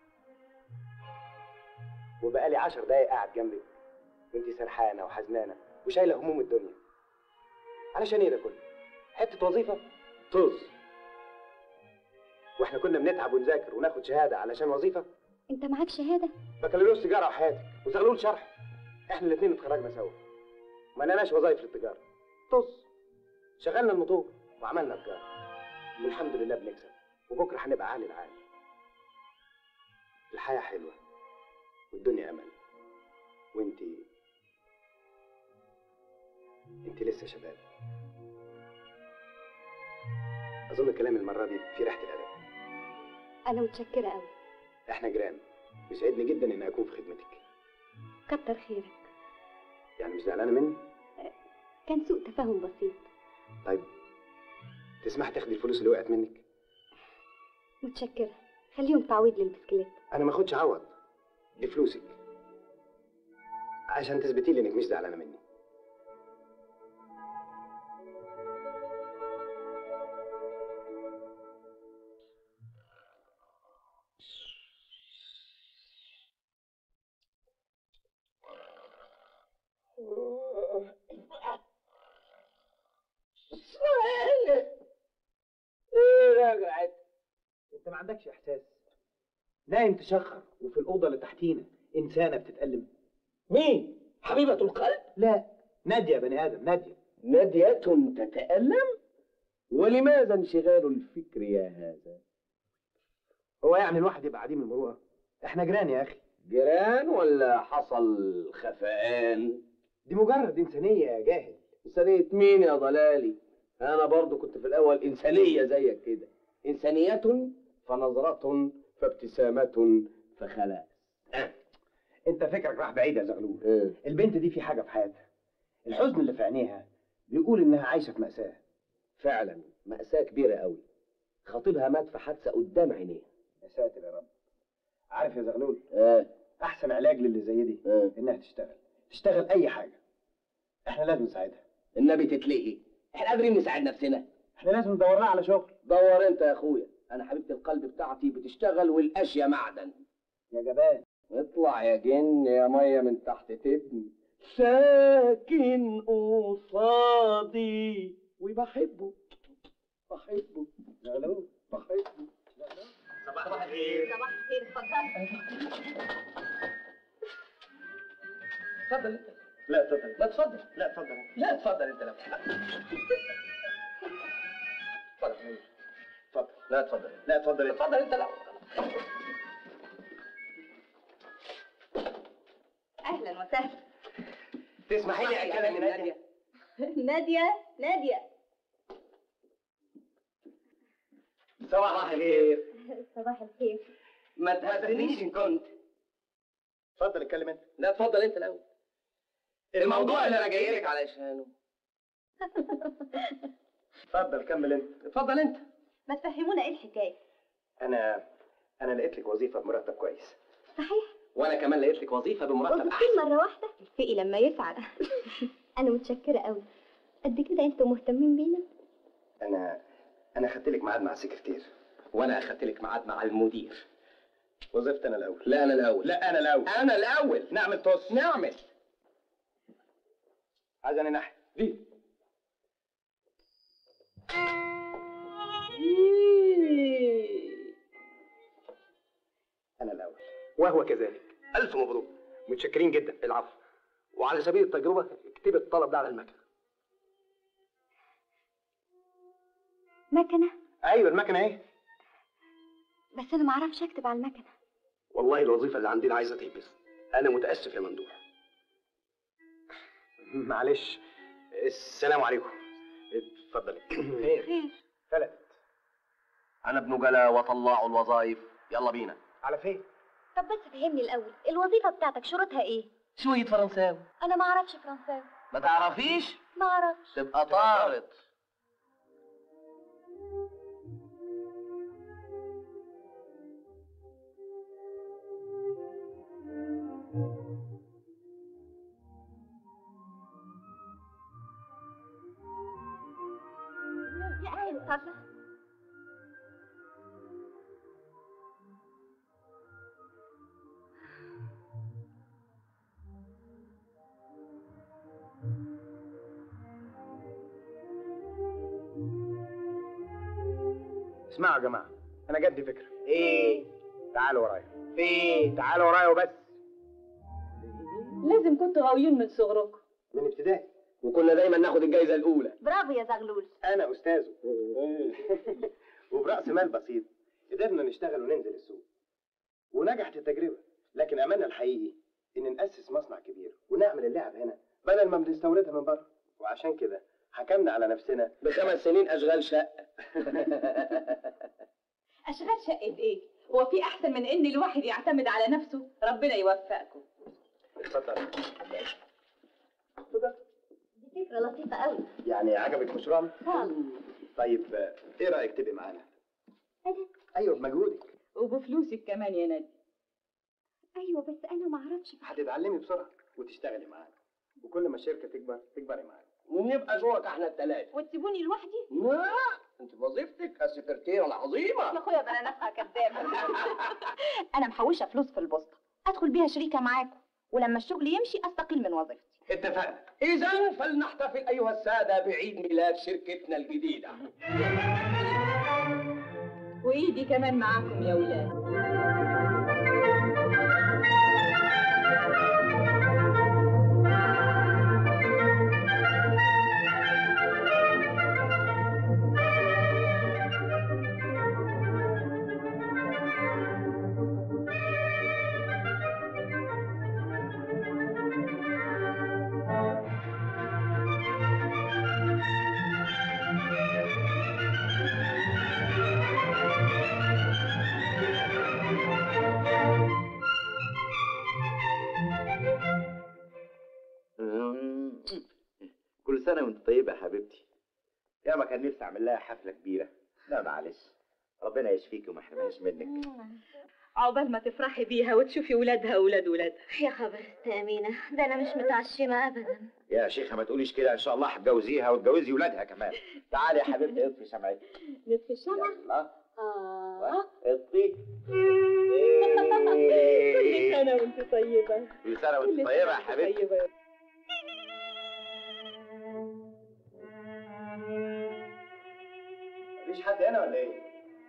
وبقالي عشر دقايق قاعد جنبك وانت سرحانة وحزنانة وشايلة هموم الدنيا علشان ايه ده كله؟ حتة وظيفة؟ طز واحنا كنا بنتعب ونذاكر وناخد شهادة علشان وظيفة انت معاك شهاده بكالوريوس تجارة وحياتك وزغلول شرح احنا الاثنين اتخرجنا سوا ما لناش وظايف للتجارة طز شغلنا الموتور وعملنا تجارة والحمد لله بنكسب وبكرة هنبقى عالي العالي الحياة حلوة والدنيا أمل وانتي انتي لسه شباب أظن الكلام المرة دي في ريحة الأدب انا متشكره قوي احنا جيران يسعدني جدا إن أكون في خدمتك كتر خيرك يعني مش زعلانة مني؟ كان سوء تفاهم بسيط طيب تسمح تاخدي الفلوس اللي وقعت منك؟ متشكره خليهم تعويض للبسكليت أنا ما أخدش عوض دي فلوسك عشان تثبتي لي إنك مش زعلانة مني عندكش احساس نايم تشخر وفي الاوضه اللي تحتينا انسانه بتتالم مين حبيبة القلب لا ناديه يا بني ادم ناديه نادية تتألم ولماذا انشغال الفكر يا هذا هو يعني الواحد يبقى عديم المروءه احنا جيران يا اخي جيران ولا حصل خفقان دي مجرد انسانيه يا جاهل إنسانية مين يا ضلالي أنا برضو كنت في الأول إنسانية زيك كده إنسانية فنظرة فابتسامة فخلاص انت فكرك راح بعيد يا زغلول إيه. البنت دي في حاجه في حياتها الحزن اللي في عينيها بيقول انها عايشه في ماساه فعلا مأساة كبيرة قوي خطيبها مات في حادثة قدام عينيها يا ساتر يا رب عارف يا زغلول آه. احسن علاج للي زي دي آه. انها تشتغل تشتغل اي حاجه احنا لازم نساعدها النبي تتلهي احنا قادرين نساعد نفسنا احنا لازم ندور لها على شغل دور انت يا اخويا انا حبيبه القلب بتاعتي بتشتغل والاشياء معدن يا جبان اطلع يا جن يا ميه من تحت تبني ساكن قصادي وبحبه بحبه زغلول بحبه صباح الخير صباح الخير اتفضل اتفضل انت لا اتفضل لا اتفضل لا اتفضل لا اتفضل انت لا اتفضل اتفضل لا اتفضل لا اتفضل انت. اتفضل انت لا اهلا وسهلا تسمحي لي اكلم ناديه ناديه ناديه صباح الخير صباح الخير ما تهزنيش ان كنت اتفضل اتكلم انت لا اتفضل انت الاول الموضوع اللي انا جاي لك علشانه اتفضل كمل انت اتفضل انت ما تفهمونا ايه الحكايه انا انا لقيت لك وظيفه بمرتب كويس صحيح وانا كمان لقيت لك وظيفه بمرتب وظيفتين احسن مرة واحدة فقي لما يسعد أنا متشكرة قوي قد كده أنتوا مهتمين بينا انا انا خدت لك ميعاد مع السكرتير وانا اخدت لك ميعاد مع المدير وظيفت انا الاول لا انا الاول لا انا الاول انا الاول نعمل توست نعمل عايز انا ناحيه دي انا الاول وهو كذلك الف مبروك متشكرين جدا العفو وعلى سبيل التجربه اكتب الطلب ده على المكنه مكنة ايوه المكنه ايه بس أنا معرفش أكتب على المكنة والله الوظيفه اللي عندنا عايزه تلبس انا متاسف يا ممدوح معلش السلام عليكم اتفضلي خير خير فلت انا ابن جلا وطلعوا الوظائف يلا بينا على فين طب بس فهمني الأول الوظيفة بتاعتك شروطها إيه؟ شويه فرنساوي أنا معرفش فرنساوي ما تعرفيش معرفش تبقى طارت يا أخي اتفضل اسمعوا يا جماعه انا جد فكره ايه تعالوا ورايا فين تعالوا ورايا وبس لازم كنتوا غاويين من صغركم من ابتدائي وكنا دايما ناخد الجايزه الاولى برافو يا زغلول انا استاذه وبراس مال بسيط قدرنا نشتغل وننزل السوق ونجحت التجربه لكن املنا الحقيقي ان ناسس مصنع كبير ونعمل اللعب هنا بدل ما بنستوردها من بره وعشان كده حكمنا على نفسنا بخمس سنين اشغال شقه اشغال شقه ايه هو في احسن من ان الواحد يعتمد على نفسه ربنا يوفقكم اتفضل دي فكرة لطيفة قوي يعني عجبك مشروعنا خالص طيب آه، ايه رايك تبقي معانا أنا ايوه بمجهودك وبفلوسك كمان يا نادي أيوة بس أنا معرفش هتتعلمي بسرعه وتشتغلي معانا وكل ما الشركه تكبر تكبري معانا ونبقى شركاء احنا الثلاثه وتسيبوني لوحدي لا انت وظيفتك السكرتيره العظيمه يا اخويا بلا نفسها كدابه انا محوشه فلوس في البوسطه ادخل بيها شريكه معاكم ولما الشغل يمشي استقيل من وظيفتي اتفقنا اذا فلنحتفل ايها الساده بعيد ميلاد شركتنا الجديده وايدي كمان معاكم يا ولاد كل سنة وانت طيبة يا حبيبتي يا ما كان نفسي اعمل لها حفلة كبيرة لا معلش ربنا يشفيك وما يحرمناش منك عقبال ما تفرحي بيها وتشوفي ولادها وولاد ولادها يا خبر أمينة ده أنا مش متعشمة أبدا يا شيخة ما تقوليش كده ان شاء الله هتجوزيها وتجوزي ولادها كمان تعالي يا حبيبتي اطفي شمعتك نطفي الشمع يلا آه اطفي كل سنة وانت طيبة كل سنة وانت كل طيبة يا سنة وانت حبيبتي طيبة يا مفيش حد هنا ولا ايه؟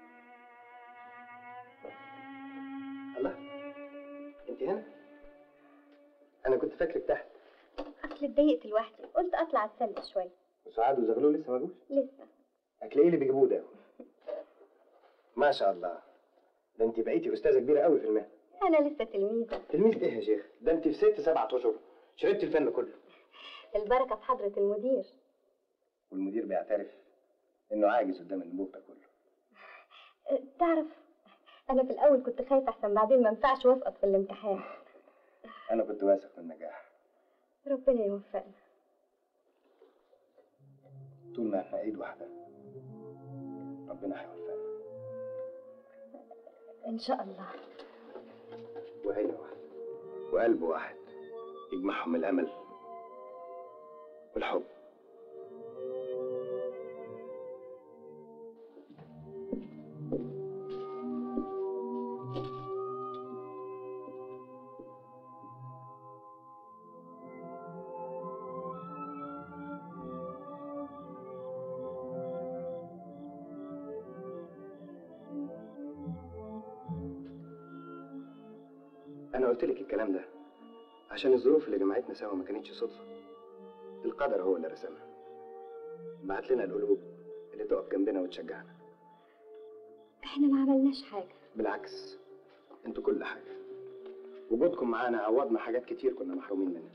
الله انت هنا؟ انا كنت فاكرك تحت أصل اتضايقت لوحدي قلت أطلع أتسلى شوية وسعاد وزغلول لسه ما جوش؟ لسه اكل ايه اللي بيجيبوه ده؟ ما شاء الله ده انت بقيتي استاذه كبيره قوي في المهنه أنا لسه تلميذة تلميذ ايه يا شيخ؟ ده انت في ست سبعة اشهر شربت الفن كله البركة في حضرة المدير والمدير بيعترف انه عاجز قدام النبوغ ده كله أه، تعرف أنا في الأول كنت خايفة أحسن بعدين ما ينفعش وأسقط في الامتحان انا كنت واثق من النجاح ربنا يوفقنا طول ما احنا ايد واحده ربنا هيوفقنا إن شاء الله وهي واحده وقلب واحد يجمعهم الامل والحب انا قلت لك الكلام ده عشان الظروف اللي جمعتنا سوا ما كانتش صدفه القدر هو اللي رسمها بعت لنا القلوب اللي تقف جنبنا وتشجعنا إحنا ما عملناش حاجة بالعكس انتوا كل حاجه وجودكم معانا عوضنا حاجات كتير كنا محرومين منها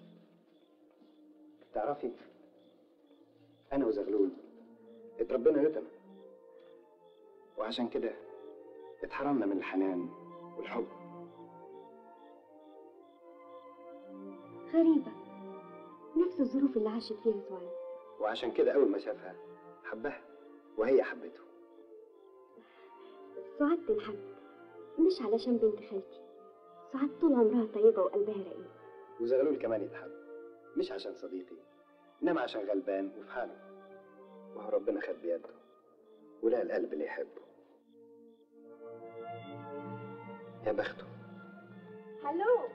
تعرفي انا وزغلول اتربينا يتم وعشان كده اتحرمنا من الحنان والحب غريبة نفس الظروف اللي عاشت فيها سعاد وعشان كده اول ما شافها حبها وهي حبته سعاد تنحب مش علشان بنت خالتي سعاد طول عمرها طيبة وقلبها رقيق وزغلول كمان يتحب مش عشان صديقي انما عشان غلبان وفي حاله وهو ربنا خد بيده ولا القلب اللي يحبه يا بخته هلو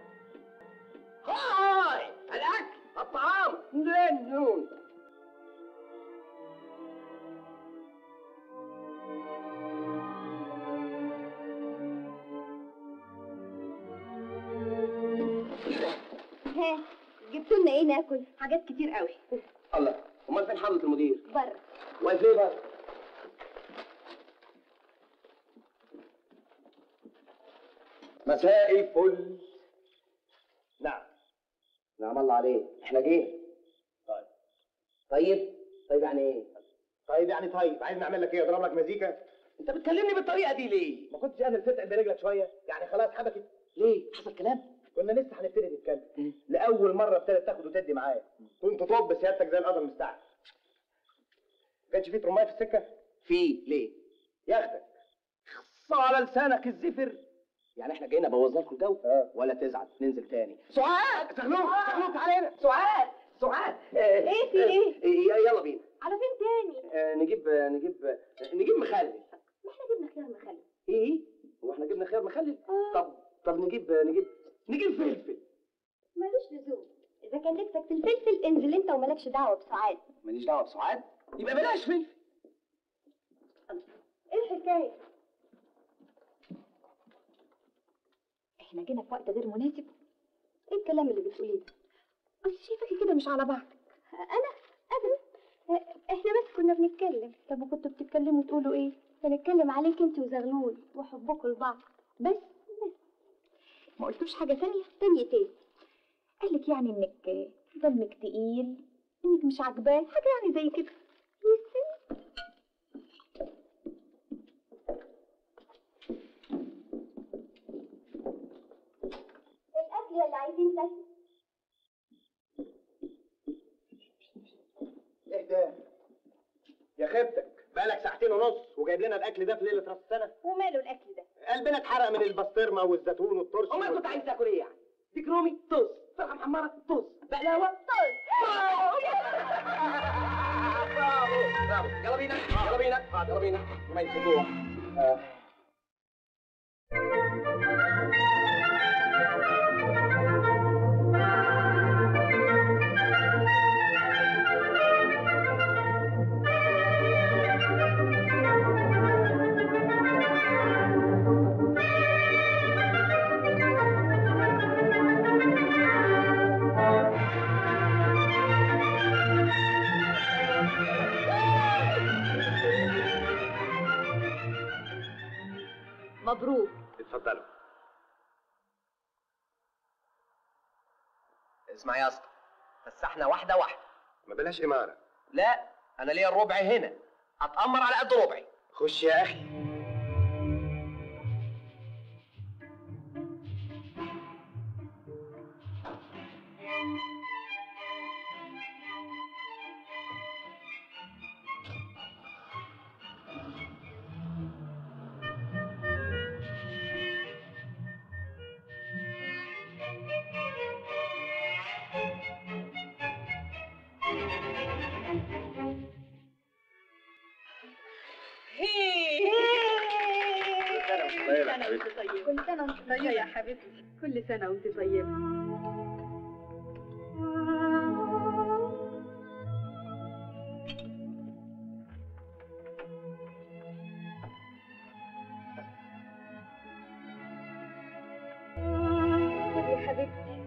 هاي الاكل الطعام نون ها جبتوا لنا ايه ناكل حاجات كتير قوي الله امال فين حضره المدير بره واقف ليه بقى مساء الفل نعم نعم الله عليك احنا جينا طيب طيب طيب يعني ايه طيب يعني طيب عايز نعمل لك ايه اضرب لك مزيكا انت بتكلمني بالطريقه دي ليه ما كنتش قادر تتعب برجلك شويه يعني خلاص حبكت ليه حصل كلام كنا لسه هنبتدي نتكلم لاول مره ابتدت تاخد وتدي معايا كنت طب سيادتك زي القدر مستعجل ما كانش فيه ترمايه في السكه في ليه ياخدك خص على لسانك الزفر يعني احنا جايين ابوظ لكم الجو اه. ولا تزعل ننزل تاني سعاد زغلول زغلول تعالى هنا سعاد سعاد ايه في ايه؟ يلا بينا على فين تاني؟ آه، نجيب آه، نجيب آه، نجيب مخلل ما احنا جبنا خيار مخلل ايه هو احنا جبنا خيار مخلل آه. طب طب نجيب آه، نجيب نجيب فلفل ملوش لزوم اذا كان نفسك في الفلفل انزل انت ومالكش دعوه بسعاد ماليش دعوه بسعاد يبقى بلاش فلفل ايه الحكايه؟ احنا جينا في وقت غير مناسب ايه الكلام اللي بتقوليه ده بس شايفاكي كده مش على بعض انا ابدا احنا بس كنا بنتكلم طب وكنتوا بتتكلموا تقولوا ايه بنتكلم عليك انت وزغلول وحبكم لبعض بس ما قلتوش حاجه ثانيه تانية ايه قالك يعني انك دمك تقيل انك مش عاجباه حاجه يعني زي كده الاكل ولا عايزين تاكل ايه ده؟ يا خيبتك بقالك ساعتين ونص وجايب لنا الاكل ده في ليله راس السنه وماله الاكل ده قلبنا اتحرق من البسطرمه والزيتون والترش امال كنت عايز تاكل ايه يعني؟ ديك رومي طز فرخه محمره طز بقلاوه طز برافو برافو يلا بينا يلا بينا يلا بينا ما ينسبوها مبروك اتفضلوا اسمع يا اسطى فسحنا واحده واحده ما بلاش اماره لا انا ليا الربع هنا اتامر على قد ربعي خش يا اخي كل سنة وانت طيبة كل سنه وانت طيبة يا حبيبتي كل سنة وانت طيبة خد يا حبيبتي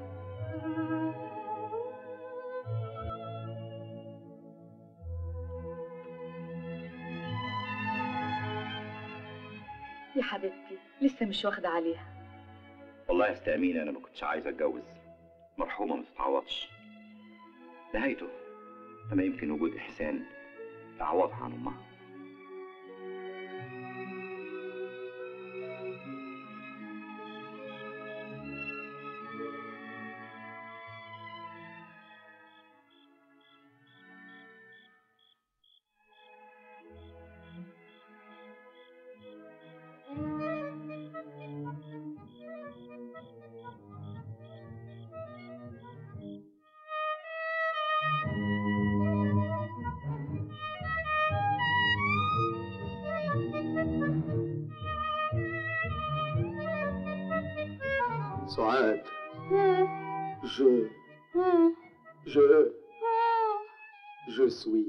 يا حبيبتي لسه مش واخدة عليها والله يا استاذ امين انا ما كنتش عايز اتجوز مرحومه ما تتعوضش نهايته فما يمكن وجود احسان يعوضها عن امها سعاد je je je suis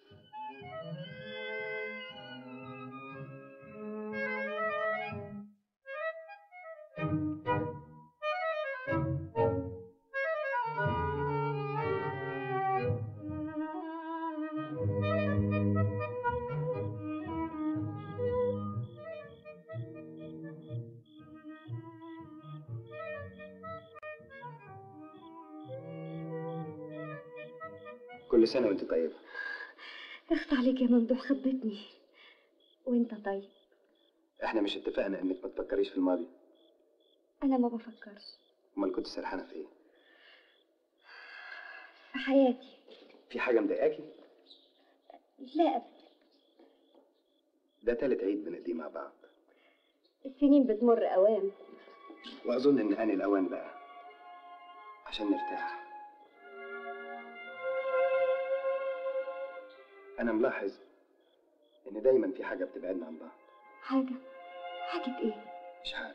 كل سنة وانت طيبة اخت عليك يا ممدوح خبتني وانت طيب احنا مش اتفقنا انك ما تفكريش في الماضي انا ما بفكرش امال كنت سرحانة في ايه في حياتي في حاجة مضايقاكي لا ابدا ده تالت عيد بنقضيه مع بعض السنين بتمر اوام واظن ان اني الاوان بقى عشان نرتاح انا ملاحظ ان دايما في حاجة بتبعدنا عن بعض حاجه حاجه ايه مش عارف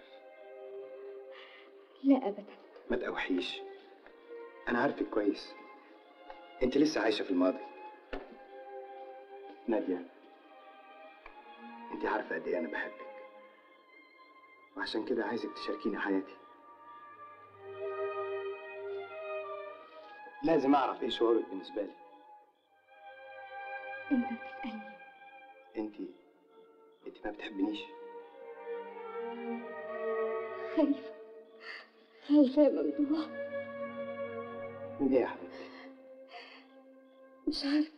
لا ابدا ما تقوحيش انا عارفك كويس انت لسه عايشة في الماضي نادية انت عارفة قد ايه انا بحبك وعشان كده عايزك تشاركيني حياتي لازم اعرف ايه شعورك بالنسبه لي انت بتسألني انت انت ما بتحبنيش خايفة خايفة يا ممدوح من ايه يا حبيبتي مش عارفة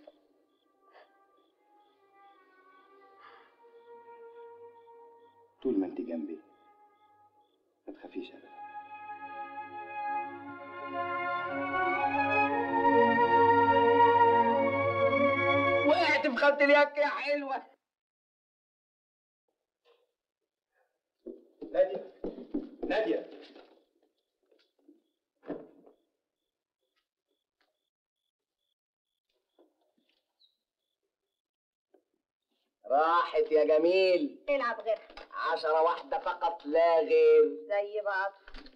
طول ما انت جنبي ما تخافيش ابدا وقعت في خالة اليك يا حلوة ناديه ناديه راحت يا جميل العب غيرها عشرة واحدة فقط لا غير زي بعض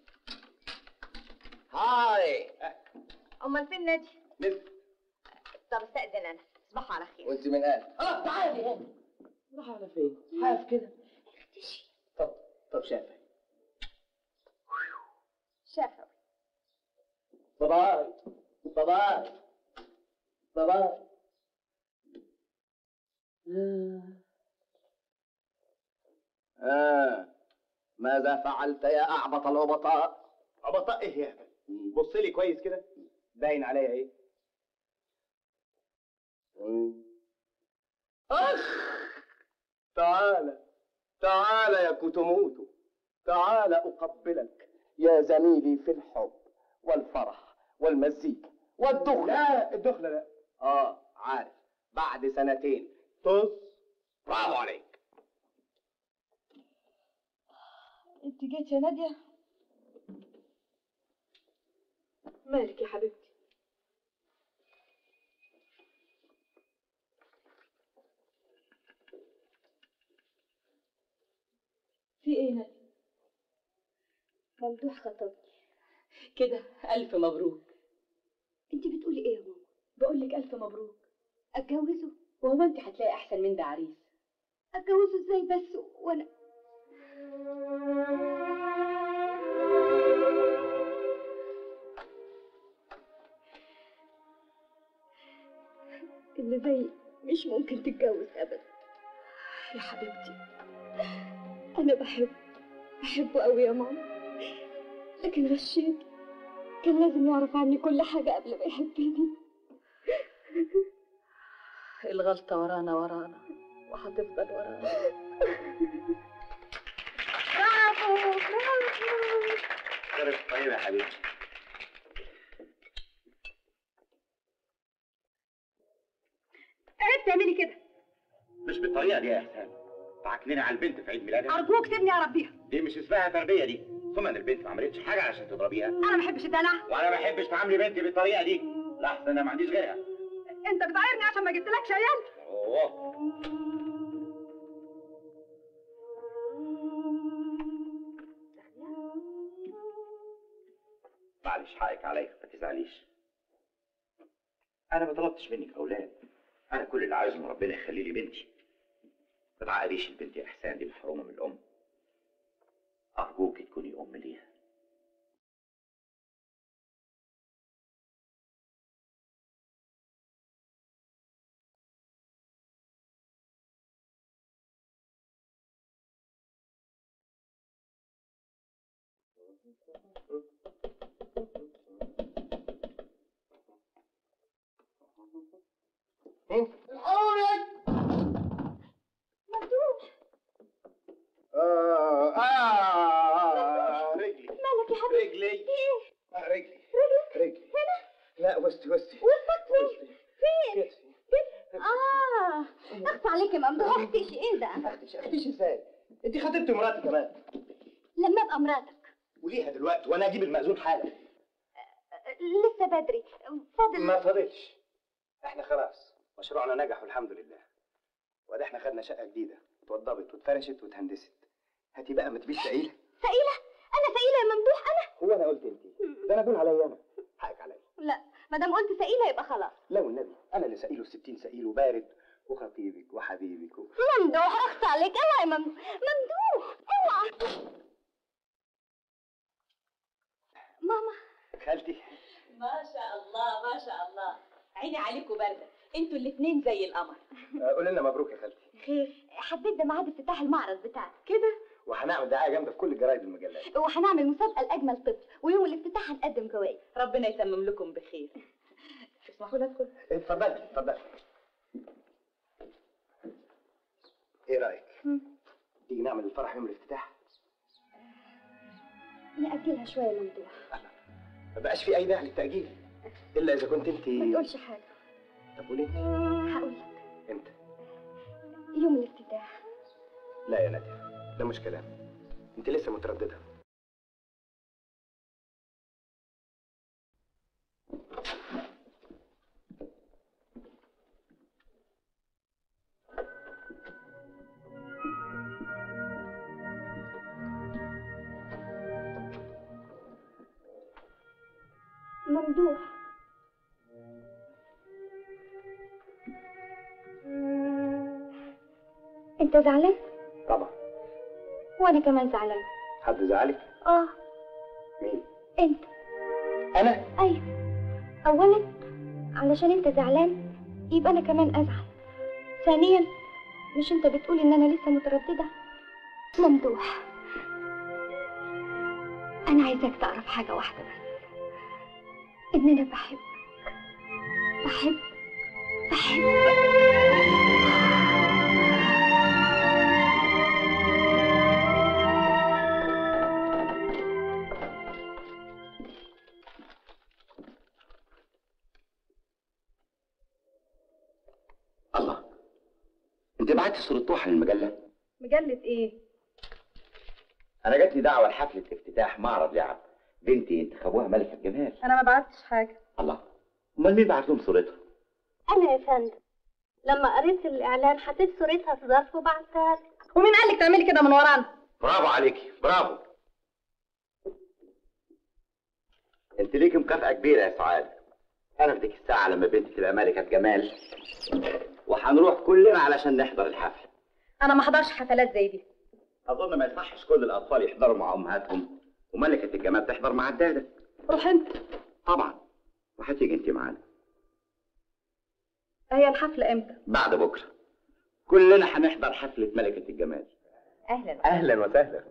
هاي امال فين نادي لسه طب استأذن انا تصبحوا على خير وانت من قال اه تعالي هنا راح على فين؟ حاف كده طب طب شافك شافوا باي باي باي آه ماذا فعلت يا أعبط العبطاء؟ عبطاء ايه يا هبل بص لي كويس كده باين عليا ايه أخ تعال تعال يا كتموتو تعال أقبلك يا زميلي في الحب والفرح والمزيكا والدخلة لا الدخله لا آه عارف بعد سنتين طز برافو عليك انت جيت يا نادية مالك يا حبيبتي في ايه نادية ممدوح خطبني كده الف مبروك انت بتقولي ايه يا ماما بقول لك الف مبروك اتجوزه وهو انت هتلاقي احسن من ده عريس اتجوزه ازاي بس وانا اللي زي مش ممكن تتجوز ابدا يا حبيبتي انا بحبه بحبه قوي يا ماما لكن غشيت كان لازم يعرف عني كل حاجة قبل ما يحبني الغلطة ورانا ورانا وهتفضل ورانا برافو برافو شرف طيب يا حبيبي ايه بتعملي كده مش بالطريقه دي يا احسان تعكنيني على البنت في عيد ميلادها ارجوك سيبني اربيها دي مش اسمها تربيه دي ثم ان البنت ما عملتش حاجه عشان تضربيها انا ما بحبش الدلع وانا ما بحبش تعاملي بنتي بالطريقه دي لحظه انا ما عنديش غيرها انت بتعايرني عشان ما جبتلكش عيال اوه معلش حقك عليا ما تزعليش انا ما طلبتش منك اولاد انا كل اللي عايزه ان ربنا يخلي لي بنتي ما تعقديش البنت يا احسان دي محرومه من الام ارجوك تكوني ام ليها آه آه رجلي مالك يا حبيبي رجلي آه رجلي رجلك رجلي هنا لا وسطي وسطي وسطك فين وسطي فين كتفي اه اخفى عليك يا ممدوح اختش ايه ده اختش اختش ازاي انت خطبت مراتي كمان لما ابقى مراتك وليها دلوقتي وانا اجيب المأذون حالا لسه بدري فاضل ما فاضلش احنا خلاص مشروعنا نجح والحمد لله وده احنا خدنا شقه جديده اتوضبت واتفرشت واتهندست هاتي بقى ما تبيش سئيله سئيلة انا سئيلة يا ممدوح انا هو انا قلت انت ده انا بقول عليا انا حقك عليا لا ما دام قلت سئيلة يبقى خلاص لا والنبي انا اللي سئيله الستين سئيل وبارد وخطيبك وحبيبك و... ممدوح اخفى عليك اوعى يا ممدوح ممدوح اوعى ماما خالتي ما شاء الله ما شاء الله عيني عليكم بارده انتوا الاثنين زي القمر قول لنا مبروك يا خالتي خير حددنا ده ميعاد افتتاح المعرض بتاعك كده وهنعمل دعايه جامده في كل الجرايد والمجلات وهنعمل مسابقه لاجمل طفل ويوم الافتتاح هنقدم جوائز ربنا يتمم لكم بخير تسمحوا لي ادخل اتفضلي اتفضلي ايه رايك؟ تيجي نعمل الفرح يوم الافتتاح؟ نأجلها شويه ممدوح ما بقاش في اي داعي للتاجيل الا اذا كنت انت ما تقولش حاجه طب قولي انت هقول لك امتى؟ يوم الافتتاح لا يا ناديه ده مش كلام انت لسه متردده ممدوح انت زعلان طبعا وانا كمان زعلان حد زعلك؟ اه مين؟ انت انا؟ ايوه اولا علشان انت زعلان يبقى انا كمان ازعل ثانيا مش انت بتقول ان انا لسه متردده ممدوح انا عايزاك تعرف حاجه واحده بس ان انا بحبك بحبك بحبك الله انت بعتي صورة طوحة للمجلة مجلة ايه؟ انا جات لي دعوة لحفلة افتتاح معرض لعب بنتي انتخبوها ملكة جمال انا ما بعتش حاجة الله امال مين بعت لهم صورتها انا يا فندم لما قريت الاعلان حطيت صورتها في ظرف وبعتها لك. ومين قال لك تعملي كده من ورانا؟ برافو عليكي برافو انت ليكي مكافأة كبيرة يا سعاد انا في ديك الساعة لما بنتي تبقى ملكة جمال وهنروح كلنا علشان نحضر الحفلة انا ما احضرش حفلات زي دي اظن ما يصحش كل الاطفال يحضروا مع امهاتهم وملكة الجمال تحضر مع الدادة روح انت طبعا وهتيجي انت معانا هي الحفلة امتى؟ بعد بكرة كلنا هنحضر حفلة ملكة الجمال اهلا اهلا وسهلا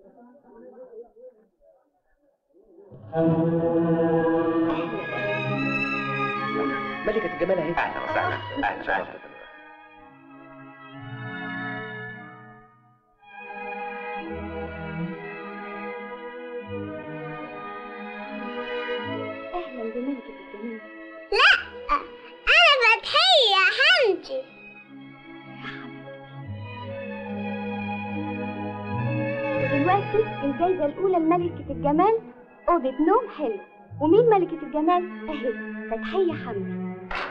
ملكة الجمال اهي اهلا وسهلا اهلا وسهلا اهلا بملكه الجمال انا فتحية يا حمدي ودلوقتي الجايزه الاولى لملكه الجمال اوضه نوم حلو ومين ملكه الجمال اهي فتحيه حمدي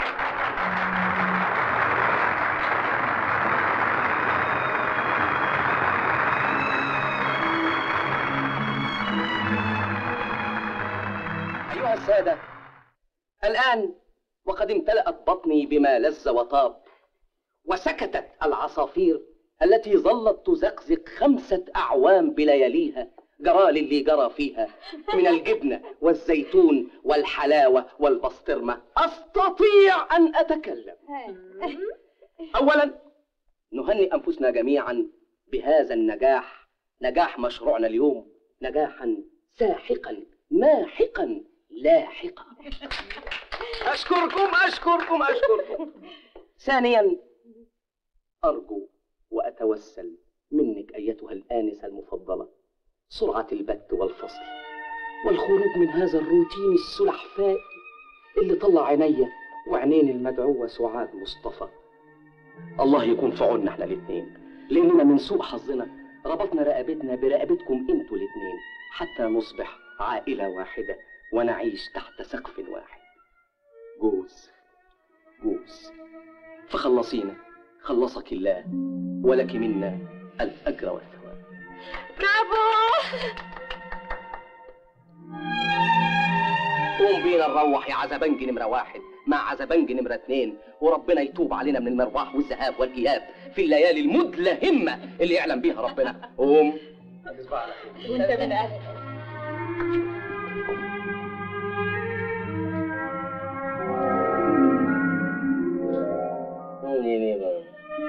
أيها السادة الآن وقد امتلأت بطني بما لذ وطاب وسكتت العصافير التي ظلت تزقزق خمسة أعوام بلياليها جرى للي جرى فيها من الجبنة والزيتون والحلاوة والبسطرمة أستطيع أن أتكلم أولا نهنئ أنفسنا جميعا بهذا النجاح نجاح مشروعنا اليوم نجاحا ساحقا ماحقا لاحقا أشكركم أشكركم أشكركم ثانيا أرجو وأتوسل منك أيتها الآنسة المفضلة سرعة البت والفصل والخروج من هذا الروتين السلحفائي اللي طلع عينيا وعينين المدعوة سعاد مصطفى الله يكون في عوننا احنا الاثنين لأننا من سوء حظنا ربطنا رقبتنا برقبتكم انتوا الاثنين حتى نصبح عائلة واحدة ونعيش تحت سقف واحد جوز جوز فخلصينا خلصك الله ولك منا الأجر والثواب قوم بينا نروح يا عزبنج نمرة واحد مع عزبنج نمرة اتنين وربنا يتوب علينا من المرواح والذهاب والإياب في الليالي المدلهمة اللي يعلم بيها ربنا قوم وانت من اهل تغني لي بقى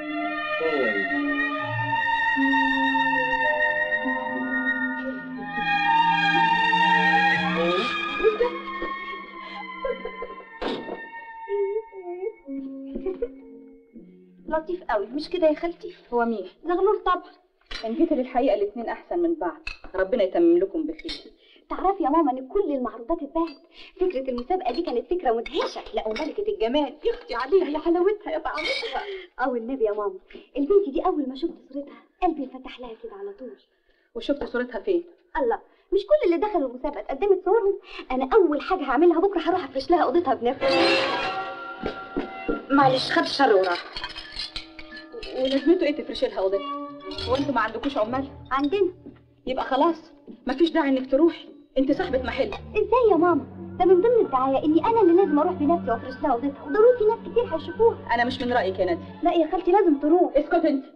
لطيف قوي مش كده يا خالتي هو مين؟ زغلول طبعا ان جيت للحقيقه الاتنين احسن من بعض ربنا يتمم لكم بخير تعرفي يا ماما ان كل المعروضات اتباعت فكره المسابقه دي كانت فكره مدهشه لا وملكة الجمال يا اختي عليها يا حلاوتها يا طعمتها او النبي يا ماما البنت دي اول ما شفت صورتها قلبي فتح لها كده على طول وشفت صورتها فين؟ الله مش كل اللي دخلوا المسابقه اتقدمت صورهم انا اول حاجه هعملها بكره هروح افرش لها اوضتها بنفسي معلش خد الشر وراح ولازمته ايه تفرشي لها اوضتها؟ هو انتوا ما عندكوش عمال؟ عندنا يبقى خلاص مفيش داعي انك تروحي انت صاحبة محل ازاي يا ماما ده من ضمن الدعايه اني انا اللي لازم اروح بنفسي وافرش لها اوضتها وضروري في ناس كتير هيشوفوها انا مش من رايك يا نادي لا يا خالتي لازم تروح اسكت انت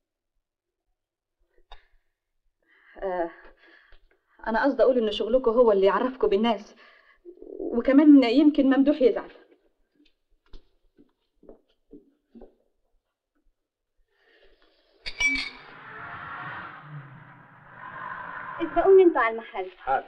آه انا قصدي اقول ان شغلكم هو اللي يعرفكم بالناس وكمان يمكن ممدوح يزعل اسبقوني انتوا على المحل حاضر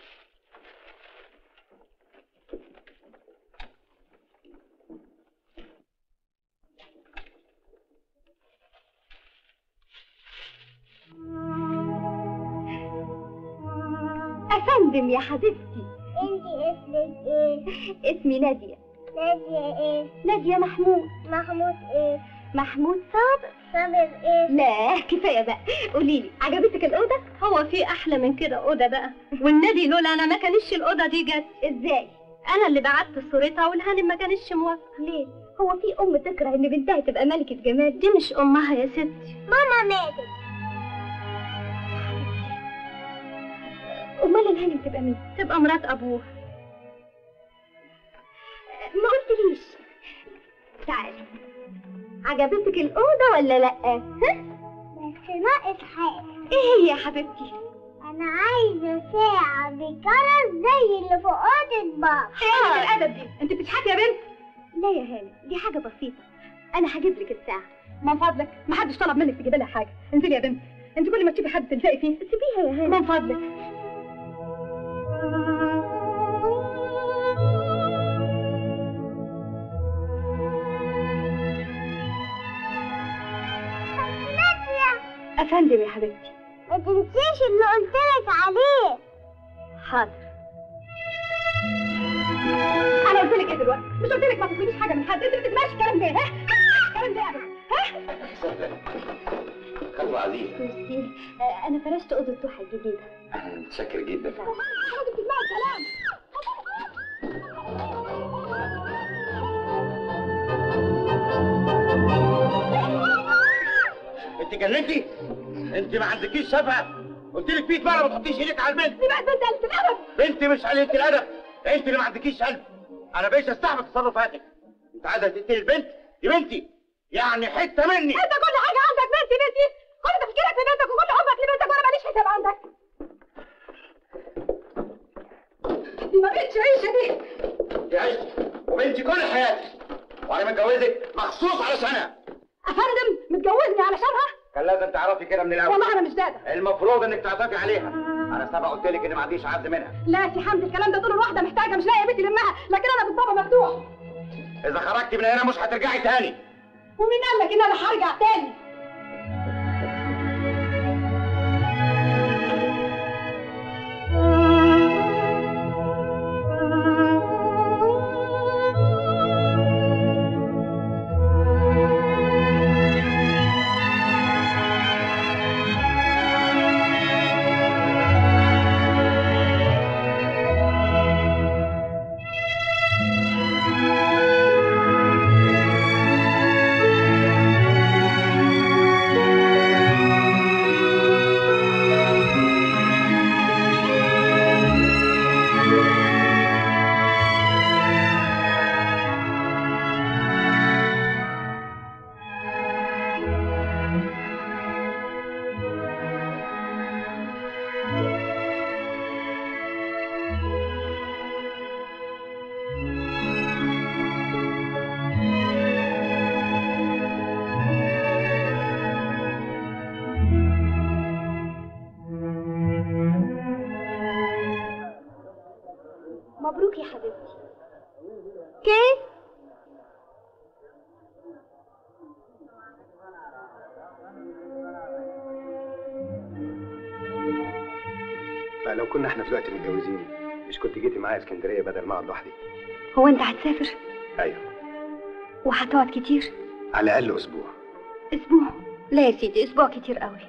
افندم يا حبيبتي انت اسمك ايه؟ اسمي ناديه نادية ايه؟ ناديه محمود محمود ايه؟ محمود صابر صابر ايه؟ لا كفايه بقى قولي لي عجبتك الاوضه هو في احلى من كده اوضه بقى والنبي لولا انا ما كانش الاوضه دي جت ازاي انا اللي بعت صورتها والهانم ما كانش موافقه ليه هو في ام تكره ان بنتها تبقى ملكه جمال دي مش امها يا ستي ماما ماتت امال الهانم تبقى مين تبقى مرات ابوها ما قلتليش تعالي عجبتك الأوضة ولا لأ؟ ها؟ بس ناقص حاجة إيه هي يا حبيبتي؟ أنا عايزة ساعة بجرس زي اللي في أوضة بابا حالة الأدب دي، أنت بتضحكي يا بنت؟ لا يا هاني، دي حاجة بسيطة، أنا هجيب لك الساعة من فضلك ما حدش طلب منك تجيبي لها حاجه انزلي يا بنت انت كل ما تشوفي حد تلزقي فيه سيبيها يا هاني من فضلك نادية أفندم يا حبيبتي ما تنسيش اللي قلتلك عليه حاضر انا قلت لك ايه دلوقتي مش قلت لك ما تطلبيش حاجه من حد انت ما تسمعش الكلام ده ها الكلام ده ابدا ها سهلا خطوة عزيزة ميرسي آه، أنا فرشت أوضة ضحى الجديدة أنا متشكر جدا لازم تسمعي الكلام انت جننتي؟ انت ما عندكيش شفقه؟ قلت لك 100 مره ما تحطيش ايدك على البنت دي بقى بنت قلة الادب بنت مش قليله الادب انت اللي ما عندكيش قلب انا بقيت استحمل تصرفاتك انت عايزه تقتلي البنت دي بنتي يعني حته مني انت كل حاجه عندك بنتي بنتي كل تفكيرك في بنتك وكل حبك لبنتك وانا ماليش حساب عندك دي ما بقتش عيشه دي دي عشت وبنتي كل حياتي وانا متجوزك مخصوص علشانها افندم متجوزني علشانها كان لازم تعرفي كده من الاول والله انا مش داده المفروض انك تعطفي عليها انا سبق قلت لك اني ما عنديش عز منها لا يا حمدي الكلام ده طول الواحده محتاجه مش لاقيه بيتي لمها لكن انا بالطبع مفتوح اذا خرجتي من هنا مش هترجعي تاني ومين قال لك ان انا هرجع تاني Thank فلو كنا احنا دلوقتي متجوزين مش كنت جيتي معايا اسكندريه بدل ما اقعد لوحدي هو انت هتسافر ايوه وهتقعد كتير على الاقل اسبوع اسبوع لا يا سيدي اسبوع كتير قوي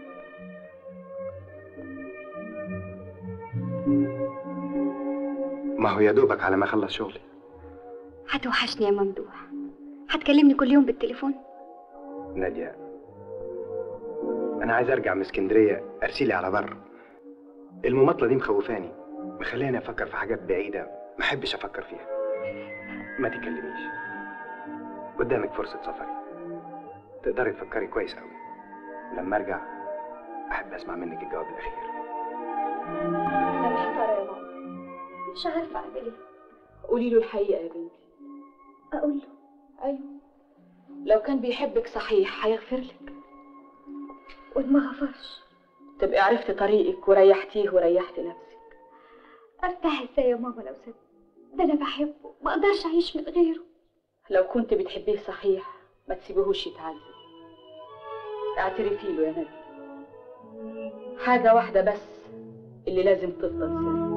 ما هو يا دوبك على ما اخلص شغلي هتوحشني يا ممدوح هتكلمني كل يوم بالتليفون ناديه انا عايز ارجع من اسكندريه ارسيلي على بره المماطله دي مخوفاني مخليني افكر في حاجات بعيده ما احبش افكر فيها ما تكلميش قدامك فرصه سفري تقدري تفكري كويس قوي لما ارجع احب اسمع منك الجواب الاخير انا محتاره يا ماما مش عارفه اعمل ايه قولي له الحقيقه يا بنتي اقول له ايوه لو كان بيحبك صحيح هيغفر لك وإن ما غفرش تبقي عرفتي طريقك وريحتيه وريحتي نفسك ارتاح ازاي يا ماما لو سبت ده انا بحبه ما اقدرش اعيش من غيره لو كنت بتحبيه صحيح ما تسيبيهوش يتعذب اعترفي له يا ندى حاجة واحدة بس اللي لازم تفضل سر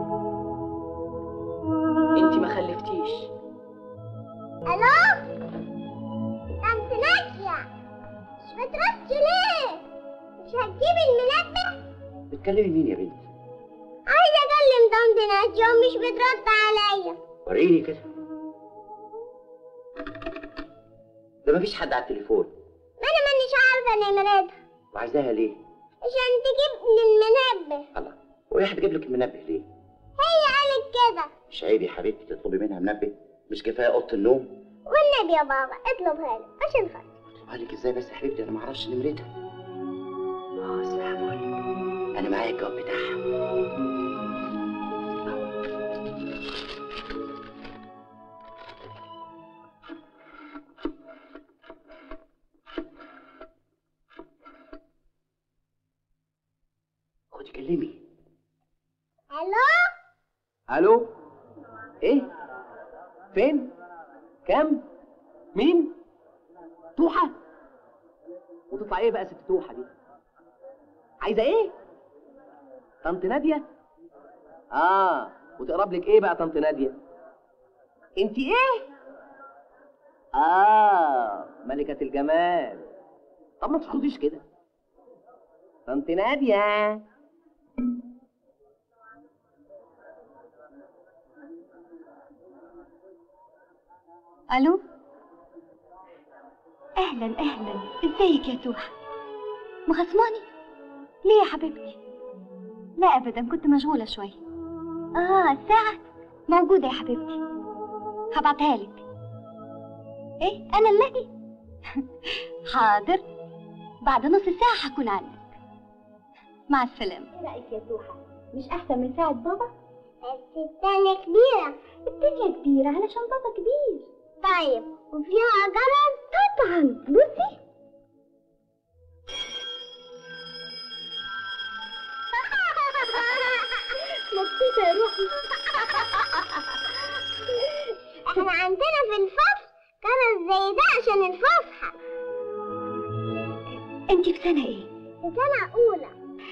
انت ما خلفتيش الو انت ناسية مش بتردش ليه مش هتجيب المنبه بتكلمي مين يا بنتي؟ عايزة اكلم طنط ناسية ومش بترد عليا وريني كده ده مفيش حد على التليفون ما انا مانيش عارفة نمرتها وعايزاها ليه؟ عشان تجيب لي المنبه الله وهي هتجيب لك المنبه ليه؟ هي قالت كده مش عيب يا حبيبتي تطلبي منها منبه مش كفايه اوضه النوم والنبي يا بابا اطلبها لي عشان خاطر اطلبها لك ازاي بس يا حبيبتي انا ما اعرفش نمرتها اه اسمع بقول لك انا معايا الجواب بتاعها خدي كلمي الو الو ايه فين كم مين توحة وتطلع ايه بقى ست توحة دي عايزة ايه طنط نادية اه وتقرب لك ايه بقى طنط نادية انت ايه اه ملكة الجمال طب ما تسكتيش كده طنط نادية الو اهلا اهلا ازيك يا توحة مخصماني ليه يا حبيبتي لا ابدا كنت مشغولة شوية اه الساعة موجودة يا حبيبتي هبعتها لك ايه انا اللي حاضر بعد نص ساعة هكون عندك مع السلامة ايه رأيك يا توحة مش احسن من ساعة بابا بس التانية كبيرة الدنيا كبيرة علشان بابا كبير طيب وفيها جرس طبعا بصي مبسوطة يا روحي احنا عندنا في الفصل جرس زي ده عشان الفسحة انت في سنة ايه؟ في سنة أولى